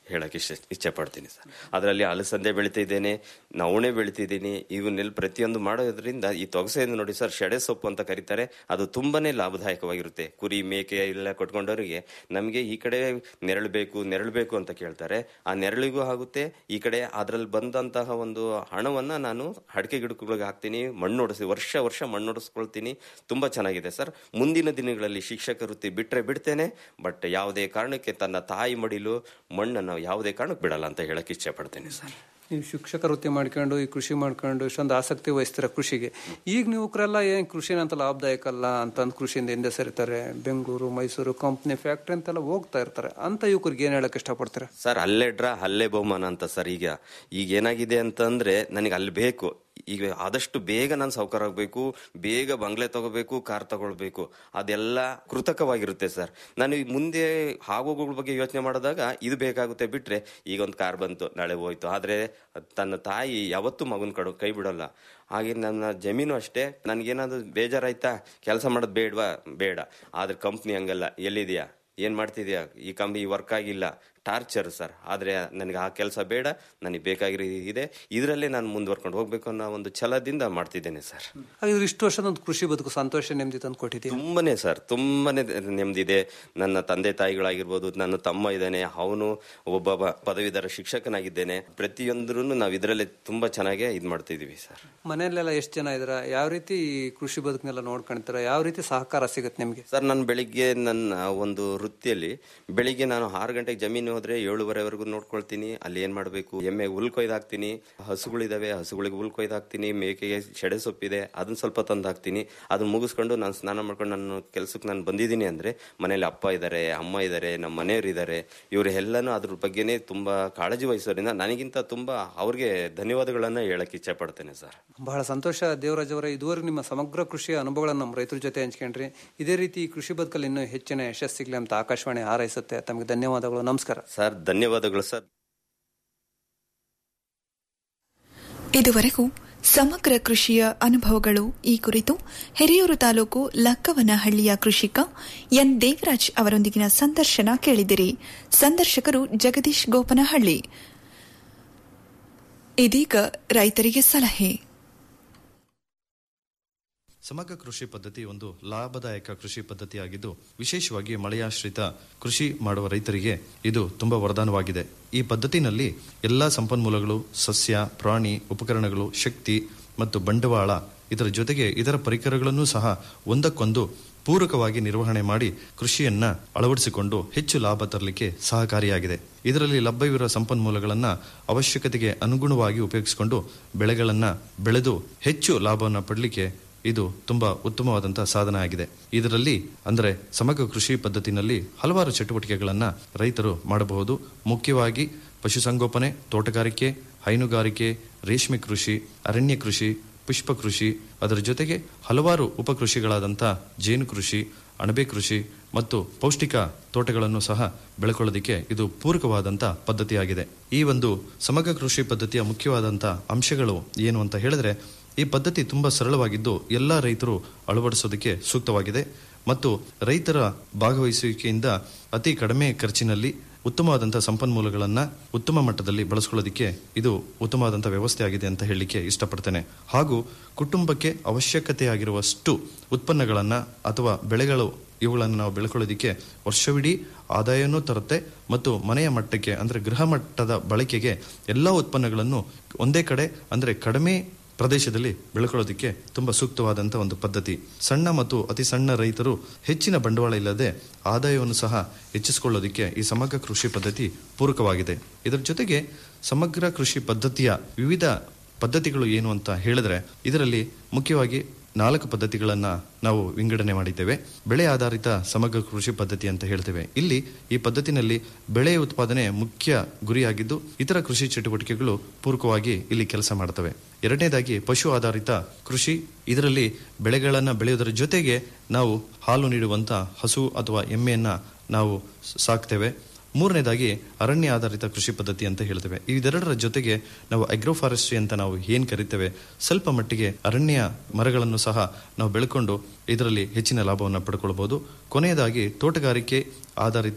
ಹೇಳಕ್ಕೆ ಇಷ್ಟ ಇಚ್ಛೆ ಪಡ್ತೀನಿ ಸರ್ ಅದರಲ್ಲಿ ಅಲಸಂದೆ ಬೆಳಿತಿದ್ದೇನೆ ನವಣೆ ಬೆಳಿತಿದ್ದೀನಿ ಇವನ್ನೆಲ್ಲ ಪ್ರತಿಯೊಂದು ಮಾಡೋದ್ರಿಂದ ಈ ತೊಗಸೆಯನ್ನು ನೋಡಿ ಸರ್ ಶೆಡೆ ಸೊಪ್ಪು ಅಂತ ಕರೀತಾರೆ ಅದು ತುಂಬಾನೇ ಲಾಭದಾಯಕವಾಗಿರುತ್ತೆ ಕುರಿ ಮೇಕೆ ಎಲ್ಲ ಕೊಟ್ಕೊಂಡವರಿಗೆ ನಮಗೆ ಈ ಕಡೆ ನೆರಳು ಬೇಕು ನೆರಳು ಬೇಕು ಅಂತ ಕೇಳ್ತಾರೆ ಆ ನೆರಳಿಗೂ ಆಗುತ್ತೆ ಈ ಕಡೆ ಅದರಲ್ಲಿ ಬಂದಂತಹ ಒಂದು ಹಣವನ್ನ ನಾನು ಅಡಿಕೆ ಗಿಡಗಳಿಗೆ ಹಾಕ್ತೀನಿ ಮಣ್ಣು ಹೊಡಿಸಿ ವರ್ಷ ವರ್ಷ ಮಣ್ಣು ಹೊಡಿಸ್ಕೊಳ್ತೀನಿ ತುಂಬಾ ಚೆನ್ನಾಗಿದೆ ಸರ್ ಮುಂದಿನ ದಿನಗಳಲ್ಲಿ ಶಿಕ್ಷಕ ವೃತ್ತಿ ಬಿಟ್ರೆ ಬಿಡ್ತೇನೆ ಬಟ್ ಯಾವುದೇ ಕಾರಣಕ್ಕೆ ತನ್ನ ತಾಯಿ ಮಡಿಲು ಮಣ್ಣನ್ನು ಯಾವುದೇ ಕಾರಣಕ್ಕೆ ಬಿಡಲ್ಲ ಅಂತ ಹೇಳಕ್ ಇಚ್ಛೆ ಪಡ್ತೇನೆ ಸರ್ ನೀವು ಶಿಕ್ಷಕ ವೃತ್ತಿ ಮಾಡ್ಕೊಂಡು ಈ ಕೃಷಿ ಮಾಡ್ಕೊಂಡು ಇಷ್ಟೊಂದು ಆಸಕ್ತಿ ವಹಿಸ್ತೀರ ಕೃಷಿಗೆ ಈಗ ಯುವಕರೆಲ್ಲ ಏನ್ ಕೃಷಿನ ಅಂತ ಲಾಭದಾಯಕ ಅಲ್ಲ ಅಂತಂದು ಕೃಷಿಯಿಂದ ಹಿಂದೆ ಸರಿತಾರೆ ಬೆಂಗಳೂರು ಮೈಸೂರು ಕಂಪ್ನಿ ಫ್ಯಾಕ್ಟ್ರಿ ಅಂತೆಲ್ಲ ಹೋಗ್ತಾ ಇರ್ತಾರೆ ಅಂತ ಯುವಕರಿಗೆ ಏನ್ ಹೇಳಕ್ ಇಷ್ಟಪಡ್ತೀರಾ ಸರ್ ಅಲ್ಲೇ ಡ್ರಾ ಅಲ್ಲೇ ಬಹುಮಾನ ಅಂತ ಸರ್ ಈಗ ಈಗ ಏನಾಗಿದೆ ಅಂತಂದ್ರೆ ನನಗೆ ಅಲ್ಲಿ ಬೇಕು ಈಗ ಆದಷ್ಟು ಬೇಗ ನಾನು ಸಾವುಕಾರ ಆಗಬೇಕು ಬೇಗ ಬಂಗ್ಲೆ ತಗೋಬೇಕು ಕಾರ್ ತಗೊಳ್ಬೇಕು ಅದೆಲ್ಲ ಕೃತಕವಾಗಿರುತ್ತೆ ಸರ್ ನಾನು ಈ ಮುಂದೆ ಆಗೋಗಳ ಬಗ್ಗೆ ಯೋಚನೆ ಮಾಡಿದಾಗ ಇದು ಬೇಕಾಗುತ್ತೆ ಬಿಟ್ರೆ ಈಗ ಒಂದು ಕಾರ್ ಬಂತು ನಾಳೆ ಹೋಯ್ತು ಆದ್ರೆ ತನ್ನ ತಾಯಿ ಯಾವತ್ತೂ ಮಗನ ಕಡೆ ಕೈ ಬಿಡಲ್ಲ ಹಾಗೆ ನನ್ನ ಜಮೀನು ಅಷ್ಟೇ ನನಗೇನಾದ್ರು ಬೇಜಾರಾಯ್ತಾ ಕೆಲಸ ಮಾಡೋದು ಬೇಡವಾ ಬೇಡ ಆದ್ರೆ ಕಂಪ್ನಿ ಹಂಗಲ್ಲ ಎಲ್ಲಿದೆಯಾ ಏನ್ ಮಾಡ್ತಿದ್ಯಾ ಈ ಕಂಪ್ನಿ ವರ್ಕ್ ಆಗಿಲ್ಲ ಟಾರ್ಚರ್ ಸರ್ ಆದ್ರೆ ನನಗೆ ಆ ಕೆಲಸ ಬೇಡ ನನಗೆ ಬೇಕಾಗಿರೋ ಇದೆ ಇದರಲ್ಲೇ ನಾನು ಮುಂದುವರ್ಕೊಂಡು ಹೋಗ್ಬೇಕು ಅನ್ನೋ ಒಂದು ಛಲದಿಂದ ಮಾಡ್ತಿದ್ದೇನೆ ಸರ್ ಹಾಗಿದ್ರೆ ಇಷ್ಟು ವರ್ಷದ ಒಂದು ಕೃಷಿ ಬದುಕು ಸಂತೋಷ ನೆಮ್ಮದಿ ತಂದು ಕೊಟ್ಟಿದ್ದೀವಿ ತುಂಬಾನೇ ಸರ್ ತುಂಬಾನೇ ನೆಮ್ಮದಿದೆ ನನ್ನ ತಂದೆ ತಾಯಿಗಳಾಗಿರ್ಬೋದು ನನ್ನ ತಮ್ಮ ಇದ್ದಾನೆ ಅವನು ಒಬ್ಬ ಬ- ಪದವೀಧರ ಶಿಕ್ಷಕನಾಗಿದ್ದೇನೆ ಪ್ರತಿಯೊಂದ್ರೂ ನಾವು ಇದರಲ್ಲೇ ತುಂಬಾ ಚೆನ್ನಾಗಿ ಇದ್ ಮಾಡ್ತಿದೀವಿ ಸರ್ ಮನೆಯಲ್ಲೆಲ್ಲ ಎಷ್ಟು ಜನ ಇದ್ರ ಯಾವ ರೀತಿ ಈ ಕೃಷಿ ಬದುಕನ್ನೆಲ್ಲ ನೋಡ್ಕೊಂತೀರ ಯಾವ ರೀತಿ ಸಹಕಾರ ಸಿಗುತ್ತೆ ನಿಮ್ಗೆ ಸರ್ ನಾನು ಬೆಳಿಗ್ಗೆ ನನ್ನ ಒಂದು ವೃತ್ತಿಯಲ್ಲಿ ಬೆಳಿಗ್ಗೆ ನಾನು ಆರು ಗಂಟೆಗೆ ಜಮೀನು ಹೋದ್ರೆ ಏಳುವರೆವರೆಗೂ ನೋಡ್ಕೊಳ್ತೀನಿ ಅಲ್ಲಿ ಏನ್ ಮಾಡಬೇಕು ಎಮ್ಮೆ ಹುಲ್ ಕೊಯ್ದು ಹಾಕ್ತೀನಿ ಹಸುಗಳಿದಾವೆ ಹಸುಗಳಿಗೆ ಹುಲ್ ಕೊಯ್ದು ಹಾಕ್ತೀನಿ ಮೇಕೆಗೆ ಶೆಡೆ ಸೊಪ್ಪಿದೆ ಅದನ್ನ ಸ್ವಲ್ಪ ತಂದು ಹಾಕ್ತೀನಿ ಅದನ್ನ ಮುಗಿಸ್ಕೊಂಡು ನಾನು ಸ್ನಾನ ಮಾಡ್ಕೊಂಡು ನನ್ನ ಕೆಲ್ಸಕ್ಕೆ ನಾನು ಬಂದಿದ್ದೀನಿ ಅಂದ್ರೆ ಮನೇಲಿ ಅಪ್ಪ ಇದ್ದಾರೆ ಅಮ್ಮ ಇದ್ದಾರೆ ನಮ್ಮ ಮನೆಯವರು ಇದ್ದಾರೆ ಇವರು ಎಲ್ಲನೂ ಅದ್ರ ಬಗ್ಗೆನೇ ತುಂಬಾ ಕಾಳಜಿ ವಹಿಸೋದ್ರಿಂದ ನನಗಿಂತ ತುಂಬಾ ಅವ್ರಿಗೆ ಧನ್ಯವಾದಗಳನ್ನ ಹೇಳಕ್ ಇಚ್ಛೆ ಪಡ್ತೇನೆ ಸರ್ ಬಹಳ ಸಂತೋಷ ದೇವರಾಜ್ ಅವರ ಇದುವರೆಗೂ ನಿಮ್ಮ ಸಮಗ್ರ ಕೃಷಿಯ ಅನುಭವಗಳನ್ನು ನಮ್ಮ ರೈತರ ಜೊತೆ ಹಂಚ್ಕೊಂಡ್ರಿ ಇದೇ ರೀತಿ ಈ ಕೃಷಿ ಬದುಕಲ್ಲಿ ಇನ್ನೂ ಹೆಚ್ಚಿನ ಯಶಸ್ಸು ಸಿಗ್ಲಿ ಅಂತ ಆಕಾಶವಾಣಿ ಹಾರೈಸುತ್ತೆ ತಮಗೆ ಧನ್ಯವಾದಗಳು ನಮಸ್ಕಾರ ಸರ್ ಧನ್ಯವಾದಗಳು ಸರ್ ಇದುವರೆಗೂ ಸಮಗ್ರ ಕೃಷಿಯ ಅನುಭವಗಳು ಈ ಕುರಿತು ಹಿರಿಯೂರು ತಾಲೂಕು ಲಕ್ಕವನಹಳ್ಳಿಯ ಕೃಷಿಕ ಎನ್ ದೇವರಾಜ್ ಅವರೊಂದಿಗಿನ ಸಂದರ್ಶನ ಕೇಳಿದಿರಿ ಸಂದರ್ಶಕರು ಜಗದೀಶ್ ಗೋಪನಹಳ್ಳಿ ಇದೀಗ ರೈತರಿಗೆ ಸಲಹೆ ಸಮಗ್ರ ಕೃಷಿ ಪದ್ಧತಿ ಒಂದು ಲಾಭದಾಯಕ ಕೃಷಿ ಪದ್ಧತಿಯಾಗಿದ್ದು ವಿಶೇಷವಾಗಿ ಮಳೆಯಾಶ್ರಿತ ಕೃಷಿ ಮಾಡುವ ರೈತರಿಗೆ ಇದು ತುಂಬಾ ವರದಾನವಾಗಿದೆ ಈ ಪದ್ಧತಿನಲ್ಲಿ ಎಲ್ಲಾ ಸಂಪನ್ಮೂಲಗಳು ಸಸ್ಯ ಪ್ರಾಣಿ ಉಪಕರಣಗಳು ಶಕ್ತಿ ಮತ್ತು ಬಂಡವಾಳ ಇದರ ಜೊತೆಗೆ ಇದರ ಪರಿಕರಗಳನ್ನು ಸಹ ಒಂದಕ್ಕೊಂದು ಪೂರಕವಾಗಿ ನಿರ್ವಹಣೆ ಮಾಡಿ ಕೃಷಿಯನ್ನ ಅಳವಡಿಸಿಕೊಂಡು ಹೆಚ್ಚು ಲಾಭ ತರಲಿಕ್ಕೆ ಸಹಕಾರಿಯಾಗಿದೆ ಇದರಲ್ಲಿ ಲಭ್ಯವಿರುವ ಸಂಪನ್ಮೂಲಗಳನ್ನ ಅವಶ್ಯಕತೆಗೆ ಅನುಗುಣವಾಗಿ ಉಪಯೋಗಿಸಿಕೊಂಡು ಬೆಳೆಗಳನ್ನ ಬೆಳೆದು ಹೆಚ್ಚು ಲಾಭವನ್ನು ಪಡಲಿಕ್ಕೆ ಇದು ತುಂಬಾ ಉತ್ತಮವಾದಂತಹ ಸಾಧನ ಆಗಿದೆ ಇದರಲ್ಲಿ ಅಂದರೆ ಸಮಗ್ರ ಕೃಷಿ ಪದ್ಧತಿನಲ್ಲಿ ಹಲವಾರು ಚಟುವಟಿಕೆಗಳನ್ನ ರೈತರು ಮಾಡಬಹುದು ಮುಖ್ಯವಾಗಿ ಪಶುಸಂಗೋಪನೆ ತೋಟಗಾರಿಕೆ ಹೈನುಗಾರಿಕೆ ರೇಷ್ಮೆ ಕೃಷಿ ಅರಣ್ಯ ಕೃಷಿ ಪುಷ್ಪ ಕೃಷಿ ಅದರ ಜೊತೆಗೆ ಹಲವಾರು ಉಪಕೃಷಿಗಳಾದಂಥ ಜೇನು ಕೃಷಿ ಅಣಬೆ ಕೃಷಿ ಮತ್ತು ಪೌಷ್ಟಿಕ ತೋಟಗಳನ್ನು ಸಹ ಬೆಳ್ಕೊಳ್ಳೋದಕ್ಕೆ ಇದು ಪೂರಕವಾದಂಥ ಪದ್ಧತಿಯಾಗಿದೆ ಈ ಒಂದು ಸಮಗ್ರ ಕೃಷಿ ಪದ್ಧತಿಯ ಮುಖ್ಯವಾದಂಥ ಅಂಶಗಳು ಏನು ಅಂತ ಹೇಳಿದ್ರೆ ಈ ಪದ್ಧತಿ ತುಂಬಾ ಸರಳವಾಗಿದ್ದು ಎಲ್ಲ ರೈತರು ಅಳವಡಿಸೋದಕ್ಕೆ ಸೂಕ್ತವಾಗಿದೆ ಮತ್ತು ರೈತರ ಭಾಗವಹಿಸುವಿಕೆಯಿಂದ ಅತಿ ಕಡಿಮೆ ಖರ್ಚಿನಲ್ಲಿ ಉತ್ತಮವಾದಂತಹ ಸಂಪನ್ಮೂಲಗಳನ್ನ ಉತ್ತಮ ಮಟ್ಟದಲ್ಲಿ ಬಳಸ್ಕೊಳ್ಳೋದಕ್ಕೆ ಇದು ಉತ್ತಮವಾದಂಥ ವ್ಯವಸ್ಥೆ ಆಗಿದೆ ಅಂತ ಹೇಳಲಿಕ್ಕೆ ಇಷ್ಟಪಡ್ತೇನೆ ಹಾಗೂ ಕುಟುಂಬಕ್ಕೆ ಅವಶ್ಯಕತೆಯಾಗಿರುವಷ್ಟು ಉತ್ಪನ್ನಗಳನ್ನ ಅಥವಾ ಬೆಳೆಗಳು ಇವುಗಳನ್ನು ನಾವು ಬೆಳ್ಕೊಳ್ಳೋದಕ್ಕೆ ವರ್ಷವಿಡೀ ಆದಾಯನೂ ತರುತ್ತೆ ಮತ್ತು ಮನೆಯ ಮಟ್ಟಕ್ಕೆ ಅಂದ್ರೆ ಗೃಹ ಮಟ್ಟದ ಬಳಕೆಗೆ ಎಲ್ಲ ಉತ್ಪನ್ನಗಳನ್ನು ಒಂದೇ ಕಡೆ ಅಂದ್ರೆ ಕಡಿಮೆ ಪ್ರದೇಶದಲ್ಲಿ ಬೆಳ್ಕೊಳ್ಳೋದಕ್ಕೆ ತುಂಬಾ ಸೂಕ್ತವಾದಂಥ ಒಂದು ಪದ್ಧತಿ ಸಣ್ಣ ಮತ್ತು ಅತಿ ಸಣ್ಣ ರೈತರು ಹೆಚ್ಚಿನ ಬಂಡವಾಳ ಇಲ್ಲದೆ ಆದಾಯವನ್ನು ಸಹ ಹೆಚ್ಚಿಸಿಕೊಳ್ಳೋದಕ್ಕೆ ಈ ಸಮಗ್ರ ಕೃಷಿ ಪದ್ಧತಿ ಪೂರಕವಾಗಿದೆ ಇದರ ಜೊತೆಗೆ ಸಮಗ್ರ ಕೃಷಿ ಪದ್ಧತಿಯ ವಿವಿಧ ಪದ್ಧತಿಗಳು ಏನು ಅಂತ ಹೇಳಿದ್ರೆ ಇದರಲ್ಲಿ ಮುಖ್ಯವಾಗಿ ನಾಲ್ಕು ಪದ್ಧತಿಗಳನ್ನ ನಾವು ವಿಂಗಡಣೆ ಮಾಡಿದ್ದೇವೆ ಬೆಳೆ ಆಧಾರಿತ ಸಮಗ್ರ ಕೃಷಿ ಪದ್ಧತಿ ಅಂತ ಹೇಳ್ತೇವೆ ಇಲ್ಲಿ ಈ ಪದ್ಧತಿನಲ್ಲಿ ಬೆಳೆ ಉತ್ಪಾದನೆ ಮುಖ್ಯ ಗುರಿಯಾಗಿದ್ದು ಇತರ ಕೃಷಿ ಚಟುವಟಿಕೆಗಳು ಪೂರಕವಾಗಿ ಇಲ್ಲಿ ಕೆಲಸ ಮಾಡ್ತವೆ ಎರಡನೇದಾಗಿ ಪಶು ಆಧಾರಿತ ಕೃಷಿ ಇದರಲ್ಲಿ ಬೆಳೆಗಳನ್ನ ಬೆಳೆಯೋದರ ಜೊತೆಗೆ ನಾವು ಹಾಲು ನೀಡುವಂತ ಹಸು ಅಥವಾ ಎಮ್ಮೆಯನ್ನ ನಾವು ಸಾಕ್ತೇವೆ ಮೂರನೇದಾಗಿ ಅರಣ್ಯ ಆಧಾರಿತ ಕೃಷಿ ಪದ್ಧತಿ ಅಂತ ಹೇಳ್ತೇವೆ ಇದೆರಡರ ಜೊತೆಗೆ ನಾವು ಅಗ್ರೋಫಾರೆಸ್ಟ್ರಿ ಅಂತ ನಾವು ಏನ್ ಕರಿತೇವೆ ಸ್ವಲ್ಪ ಮಟ್ಟಿಗೆ ಅರಣ್ಯ ಮರಗಳನ್ನು ಸಹ ನಾವು ಬೆಳ್ಕೊಂಡು ಇದರಲ್ಲಿ ಹೆಚ್ಚಿನ ಲಾಭವನ್ನು ಪಡ್ಕೊಳ್ಬಹುದು ಕೊನೆಯದಾಗಿ ತೋಟಗಾರಿಕೆ ಆಧಾರಿತ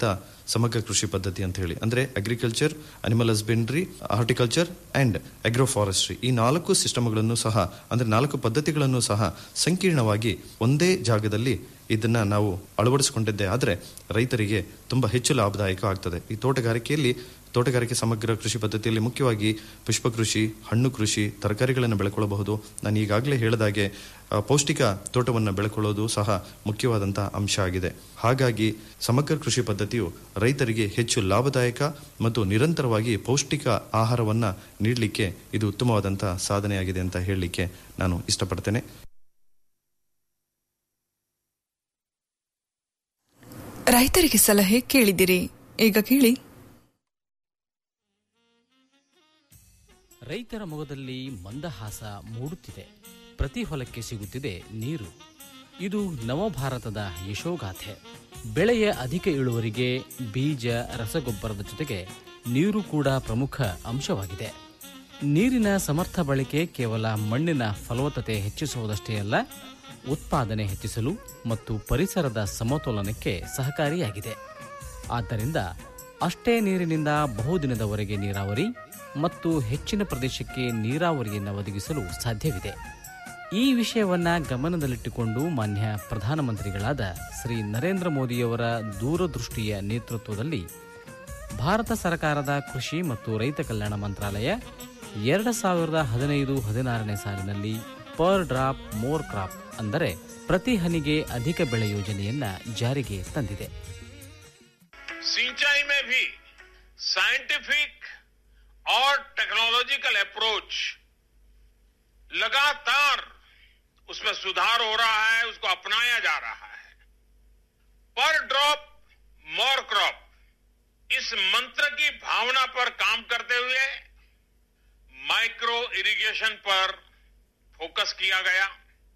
ಸಮಗ್ರ ಕೃಷಿ ಪದ್ಧತಿ ಅಂತ ಹೇಳಿ ಅಂದ್ರೆ agriculture animal husbandry horticulture and agroforestry ಈ ನಾಲ್ಕು ಸಿಸ್ಟಮ್ಗಳನ್ನು ಸಹ ಅಂದ್ರೆ ನಾಲ್ಕು ಪದ್ಧತಿಗಳನ್ನು ಸಹ ಸಂಕೀರ್ಣವಾಗಿ ಒಂದೇ ಜಾಗದಲ್ಲಿ ಇದನ್ನ ನಾವು ಅಳವಡಿಸಿಕೊಂಡಿದ್ದೆ ಆದರೆ ರೈತರಿಗೆ ತುಂಬಾ ಹೆಚ್ಚು ಲಾಭದಾಯಕ ಆಗ್ತದೆ ಈ ತೋಟಗಾರಿಕೆಯಲ್ಲಿ ತೋಟಗಾರಿಕೆ ಸಮಗ್ರ ಕೃಷಿ ಪದ್ಧತಿಯಲ್ಲಿ ಮುಖ್ಯವಾಗಿ ಪುಷ್ಪ ಕೃಷಿ ಹಣ್ಣು ಕೃಷಿ ತರಕಾರಿಗಳನ್ನು ಬೆಳ್ಕೊಳ್ಳಬಹುದು ನಾನು ಈಗಾಗಲೇ ಹೇಳಿದಾಗೆ ಆ, ಪೌಷ್ಟಿಕ ತೋಟವನ್ನು ಬೆಳ್ಕೊಳ್ಳೋದು ಸಹ ಮುಖ್ಯವಾದಂತಹ ಅಂಶ ಆಗಿದೆ ಹಾಗಾಗಿ ಸಮಗ್ರ ಕೃಷಿ ಪದ್ಧತಿಯು ರೈತರಿಗೆ ಹೆಚ್ಚು ಲಾಭದಾಯಕ ಮತ್ತು ನಿರಂತರವಾಗಿ ಪೌಷ್ಟಿಕ ಆಹಾರವನ್ನ ನೀಡಲಿಕ್ಕೆ ಇದು ಉತ್ತಮವಾದಂತಹ ಸಾಧನೆಯಾಗಿದೆ ಅಂತ ಹೇಳಲಿಕ್ಕೆ ನಾನು ಇಷ್ಟಪಡ್ತೇನೆ ರೈತರಿಗೆ ಸಲಹೆ ಕೇಳಿದಿರಿ ಈಗ ಕೇಳಿ ರೈತರ ಮೊಗದಲ್ಲಿ ಮಂದಹಾಸ ಮೂಡುತ್ತಿದೆ ಪ್ರತಿ ಹೊಲಕ್ಕೆ ಸಿಗುತ್ತಿದೆ ನೀರು ಇದು ನವಭಾರತದ ಯಶೋಗಾಥೆ ಬೆಳೆಯ ಅಧಿಕ ಇಳುವರಿಗೆ ಬೀಜ ರಸಗೊಬ್ಬರದ ಜೊತೆಗೆ ನೀರು ಕೂಡ ಪ್ರಮುಖ ಅಂಶವಾಗಿದೆ ನೀರಿನ ಸಮರ್ಥ ಬಳಕೆ ಕೇವಲ ಮಣ್ಣಿನ ಫಲವತ್ತತೆ ಹೆಚ್ಚಿಸುವುದಷ್ಟೇ ಅಲ್ಲ ಉತ್ಪಾದನೆ ಹೆಚ್ಚಿಸಲು ಮತ್ತು ಪರಿಸರದ ಸಮತೋಲನಕ್ಕೆ ಸಹಕಾರಿಯಾಗಿದೆ ಆದ್ದರಿಂದ ಅಷ್ಟೇ ನೀರಿನಿಂದ ಬಹುದಿನದವರೆಗೆ ನೀರಾವರಿ ಮತ್ತು ಹೆಚ್ಚಿನ ಪ್ರದೇಶಕ್ಕೆ ನೀರಾವರಿಯನ್ನು ಒದಗಿಸಲು ಸಾಧ್ಯವಿದೆ ಈ ವಿಷಯವನ್ನ ಗಮನದಲ್ಲಿಟ್ಟುಕೊಂಡು ಮಾನ್ಯ ಪ್ರಧಾನಮಂತ್ರಿಗಳಾದ ಶ್ರೀ ನರೇಂದ್ರ ಮೋದಿಯವರ ದೂರದೃಷ್ಟಿಯ ನೇತೃತ್ವದಲ್ಲಿ ಭಾರತ ಸರ್ಕಾರದ ಕೃಷಿ ಮತ್ತು ರೈತ ಕಲ್ಯಾಣ ಮಂತ್ರಾಲಯ ಎರಡು ಸಾವಿರದ ಹದಿನೈದು ಹದಿನಾರನೇ ಸಾಲಿನಲ್ಲಿ ಪರ್ ಡ್ರಾಪ್ ಮೋರ್ ಕ್ರಾಪ್ ಅಂದರೆ ಪ್ರತಿ ಹನಿಗೆ ಅಧಿಕ ಬೆಳೆ ಯೋಜನೆಯನ್ನ ಜಾರಿಗೆ ತಂದಿದೆ सिंचाई में भी साइंटिफिक और टेक्नोलॉजिकल अप्रोच लगातार उसमें सुधार हो रहा है उसको अपनाया जा रहा है पर ड्रॉप मोर क्रॉप इस मंत्र की भावना पर काम करते हुए माइक्रो इरिगेशन पर फोकस किया गया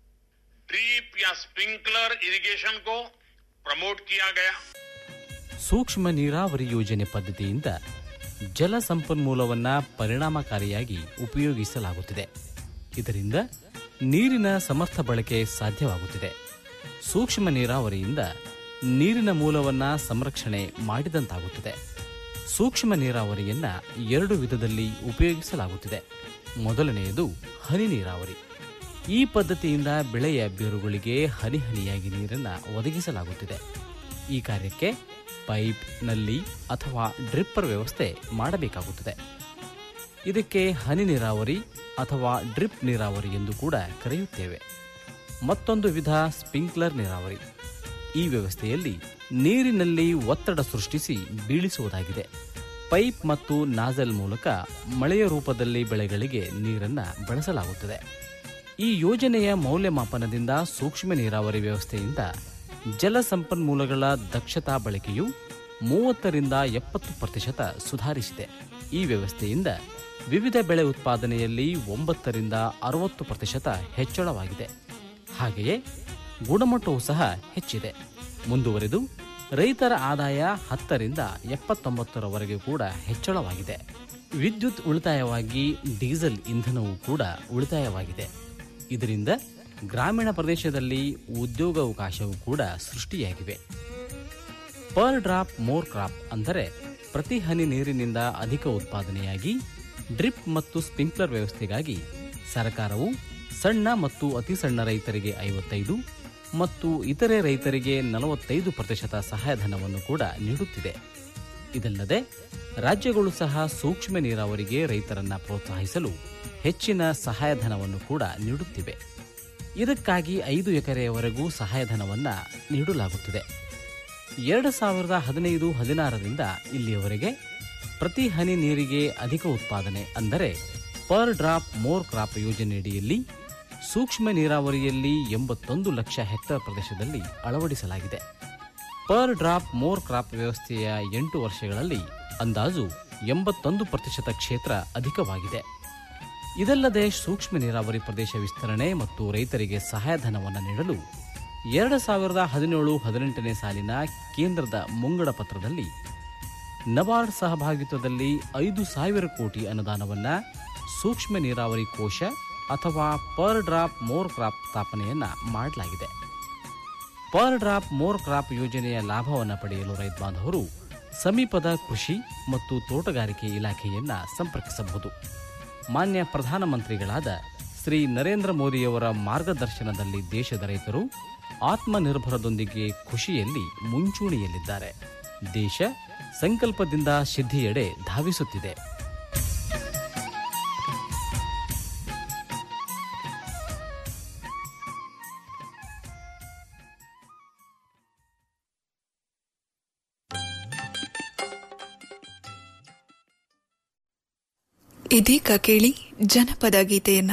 ड्रीप या स्प्रिंकलर इरिगेशन को प्रमोट किया गया ಸೂಕ್ಷ್ಮ ನೀರಾವರಿ ಯೋಜನೆ ಪದ್ಧತಿಯಿಂದ ಜಲ ಸಂಪನ್ಮೂಲವನ್ನ ಪರಿಣಾಮಕಾರಿಯಾಗಿ ಉಪಯೋಗಿಸಲಾಗುತ್ತಿದೆ ಇದರಿಂದ ನೀರಿನ ಸಮರ್ಥ ಬಳಕೆ ಸಾಧ್ಯವಾಗುತ್ತಿದೆ ಸೂಕ್ಷ್ಮ ನೀರಾವರಿಯಿಂದ ನೀರಿನ ಮೂಲವನ್ನ ಸಂರಕ್ಷಣೆ ಮಾಡಿದಂತಾಗುತ್ತದೆ ಸೂಕ್ಷ್ಮ ನೀರಾವರಿಯನ್ನ ಎರಡು ವಿಧದಲ್ಲಿ ಉಪಯೋಗಿಸಲಾಗುತ್ತಿದೆ ಮೊದಲನೆಯದು ಹನಿ ನೀರಾವರಿ ಈ ಪದ್ಧತಿಯಿಂದ ಬೆಳೆಯ ಬೇರುಗಳಿಗೆ ಹನಿ ಹನಿಯಾಗಿ ನೀರನ್ನು ಒದಗಿಸಲಾಗುತ್ತಿದೆ ಈ ಕಾರ್ಯಕ್ಕೆ ಪೈಪ್ ನಲ್ಲಿ ಅಥವಾ ಡ್ರಿಪ್ಪರ್ ವ್ಯವಸ್ಥೆ ಮಾಡಬೇಕಾಗುತ್ತದೆ ಇದಕ್ಕೆ ಹನಿ ನೀರಾವರಿ ಅಥವಾ ಡ್ರಿಪ್ ನೀರಾವರಿ ಎಂದು ಕೂಡ ಕರೆಯುತ್ತೇವೆ ಮತ್ತೊಂದು ವಿಧ ಸ್ಪ್ರಿಂಕ್ಲರ್ ನೀರಾವರಿ ಈ ವ್ಯವಸ್ಥೆಯಲ್ಲಿ ನೀರಿನಲ್ಲಿ ಒತ್ತಡ ಸೃಷ್ಟಿಸಿ ಬೀಳಿಸುವುದಾಗಿದೆ ಪೈಪ್ ಮತ್ತು ನಾಜಲ್ ಮೂಲಕ ಮಳೆಯ ರೂಪದಲ್ಲಿ ಬೆಳೆಗಳಿಗೆ ನೀರನ್ನು ಬಳಸಲಾಗುತ್ತದೆ ಈ ಯೋಜನೆಯ ಮೌಲ್ಯಮಾಪನದಿಂದ ಸೂಕ್ಷ್ಮ ನೀರಾವರಿ ವ್ಯವಸ್ಥೆಯಿಂದ ಜಲ ಸಂಪನ್ಮೂಲಗಳ ದಕ್ಷತಾ ಬಳಕೆಯು ಮೂವತ್ತರಿಂದ ಎಪ್ಪತ್ತು ಪ್ರತಿಶತ ಸುಧಾರಿಸಿದೆ ಈ ವ್ಯವಸ್ಥೆಯಿಂದ ವಿವಿಧ ಬೆಳೆ ಉತ್ಪಾದನೆಯಲ್ಲಿ ಒಂಬತ್ತರಿಂದ ಅರವತ್ತು ಪ್ರತಿಶತ ಹೆಚ್ಚಳವಾಗಿದೆ ಹಾಗೆಯೇ ಗುಣಮಟ್ಟವೂ ಸಹ ಹೆಚ್ಚಿದೆ ಮುಂದುವರೆದು ರೈತರ ಆದಾಯ ಹತ್ತರಿಂದ ಎಪ್ಪತ್ತೊಂಬತ್ತರವರೆಗೆ ಕೂಡ ಹೆಚ್ಚಳವಾಗಿದೆ ವಿದ್ಯುತ್ ಉಳಿತಾಯವಾಗಿ ಡೀಸೆಲ್ ಇಂಧನವೂ ಕೂಡ ಉಳಿತಾಯವಾಗಿದೆ ಇದರಿಂದ ಗ್ರಾಮೀಣ ಪ್ರದೇಶದಲ್ಲಿ ಉದ್ಯೋಗಾವಕಾಶವೂ ಕೂಡ ಸೃಷ್ಟಿಯಾಗಿವೆ ಪರ್ ಡ್ರಾಪ್ ಮೋರ್ ಕ್ರಾಪ್ ಅಂದರೆ ಪ್ರತಿ ಹನಿ ನೀರಿನಿಂದ ಅಧಿಕ ಉತ್ಪಾದನೆಯಾಗಿ ಡ್ರಿಪ್ ಮತ್ತು ಸ್ಪ್ರಿಂಕ್ಲರ್ ವ್ಯವಸ್ಥೆಗಾಗಿ ಸರ್ಕಾರವು ಸಣ್ಣ ಮತ್ತು ಅತಿ ಸಣ್ಣ ರೈತರಿಗೆ ಐವತ್ತೈದು ಮತ್ತು ಇತರೆ ರೈತರಿಗೆ ನಲವತ್ತೈದು ಪ್ರತಿಶತ ಸಹಾಯಧನವನ್ನು ಕೂಡ ನೀಡುತ್ತಿದೆ ಇದಲ್ಲದೆ ರಾಜ್ಯಗಳು ಸಹ ಸೂಕ್ಷ್ಮ ನೀರಾವರಿಗೆ ರೈತರನ್ನ ಪ್ರೋತ್ಸಾಹಿಸಲು ಹೆಚ್ಚಿನ ಸಹಾಯಧನವನ್ನು ಕೂಡ ನೀಡುತ್ತಿವೆ ಇದಕ್ಕಾಗಿ ಐದು ಎಕರೆಯವರೆಗೂ ಸಹಾಯಧನವನ್ನ ನೀಡಲಾಗುತ್ತಿದೆ ಎರಡು ಸಾವಿರದ ಹದಿನೈದು ಹದಿನಾರರಿಂದ ಇಲ್ಲಿಯವರೆಗೆ ಪ್ರತಿ ಹನಿ ನೀರಿಗೆ ಅಧಿಕ ಉತ್ಪಾದನೆ ಅಂದರೆ ಪರ್ ಡ್ರಾಪ್ ಮೋರ್ ಕ್ರಾಪ್ ಯೋಜನೆಯಡಿಯಲ್ಲಿ ಸೂಕ್ಷ್ಮ ನೀರಾವರಿಯಲ್ಲಿ ಎಂಬತ್ತೊಂದು ಲಕ್ಷ ಹೆಕ್ಟೇರ್ ಪ್ರದೇಶದಲ್ಲಿ ಅಳವಡಿಸಲಾಗಿದೆ ಪರ್ ಡ್ರಾಪ್ ಮೋರ್ ಕ್ರಾಪ್ ವ್ಯವಸ್ಥೆಯ ಎಂಟು ವರ್ಷಗಳಲ್ಲಿ ಅಂದಾಜು ಎಂಬತ್ತೊಂದು ಪ್ರತಿಶತ ಕ್ಷೇತ್ರ ಅಧಿಕವಾಗಿದೆ ಇದಲ್ಲದೆ ಸೂಕ್ಷ್ಮ ನೀರಾವರಿ ಪ್ರದೇಶ ವಿಸ್ತರಣೆ ಮತ್ತು ರೈತರಿಗೆ ಸಹಾಯಧನವನ್ನು ನೀಡಲು ಎರಡು ಸಾವಿರದ ಹದಿನೇಳು ಹದಿನೆಂಟನೇ ಸಾಲಿನ ಕೇಂದ್ರದ ಮುಂಗಡ ಪತ್ರದಲ್ಲಿ ನಬಾರ್ಡ್ ಸಹಭಾಗಿತ್ವದಲ್ಲಿ ಐದು ಸಾವಿರ ಕೋಟಿ ಅನುದಾನವನ್ನು ಸೂಕ್ಷ್ಮ ನೀರಾವರಿ ಕೋಶ ಅಥವಾ ಪರ್ ಡ್ರಾಪ್ ಮೋರ್ ಕ್ರಾಪ್ ಸ್ಥಾಪನೆಯನ್ನ ಮಾಡಲಾಗಿದೆ ಪರ್ ಡ್ರಾಪ್ ಮೋರ್ ಕ್ರಾಪ್ ಯೋಜನೆಯ ಲಾಭವನ್ನು ಪಡೆಯಲು ರೈತ ಬಾಂಧವರು ಸಮೀಪದ ಕೃಷಿ ಮತ್ತು ತೋಟಗಾರಿಕೆ ಇಲಾಖೆಯನ್ನ ಸಂಪರ್ಕಿಸಬಹುದು ಮಾನ್ಯ ಪ್ರಧಾನಮಂತ್ರಿಗಳಾದ ಶ್ರೀ ನರೇಂದ್ರ ಮೋದಿಯವರ ಮಾರ್ಗದರ್ಶನದಲ್ಲಿ ದೇಶದ ರೈತರು ಆತ್ಮನಿರ್ಭರದೊಂದಿಗೆ ಖುಷಿಯಲ್ಲಿ ಮುಂಚೂಣಿಯಲ್ಲಿದ್ದಾರೆ ದೇಶ ಸಂಕಲ್ಪದಿಂದ ಸಿದ್ಧಿಯೆಡೆ ಧಾವಿಸುತ್ತಿದೆ ಇದೀಗ ಕೇಳಿ ಜನಪದ ಗೀತೆಯನ್ನ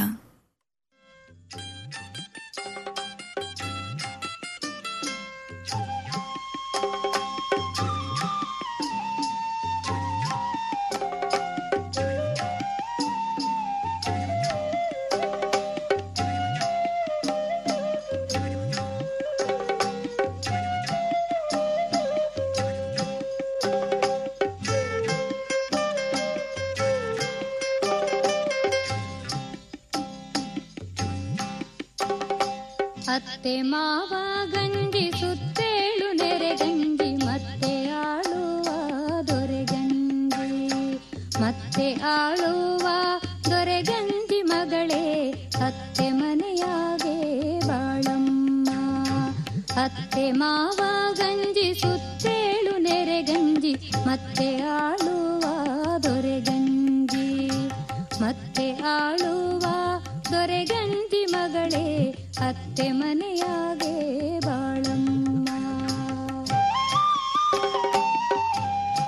ಅತ್ತೆ ಮಾವ ಗಂಜಿ ಸುತ್ತೇಳು ನೆರೆ ಗಂಜಿ ಮತ್ತೆ ಆಳುವ ದೊರೆ ಗಂಜಿ ಮತ್ತೆ ಆಳುವ ದೊರೆ ಗಂಜಿ ಮಗಳೇ ಅತ್ತೆ ಮನೆಯಾಗೆ ಬಾಳಮ್ಮ ಅತ್ತೆ ಮಾವ ಗಂಜಿ ಸುತ್ತೇಳು ನೆರೆ ಗಂಜಿ ಮತ್ತೆ ಆಳುವ ದೊರೆ ಗಂಜಿ ಮತ್ತೆ ಆಳುವ ದೊರೆ ಗಂಜಿ ಮಗಳೇ ಅತ್ತೆ ಮನೆಯಾಗೆ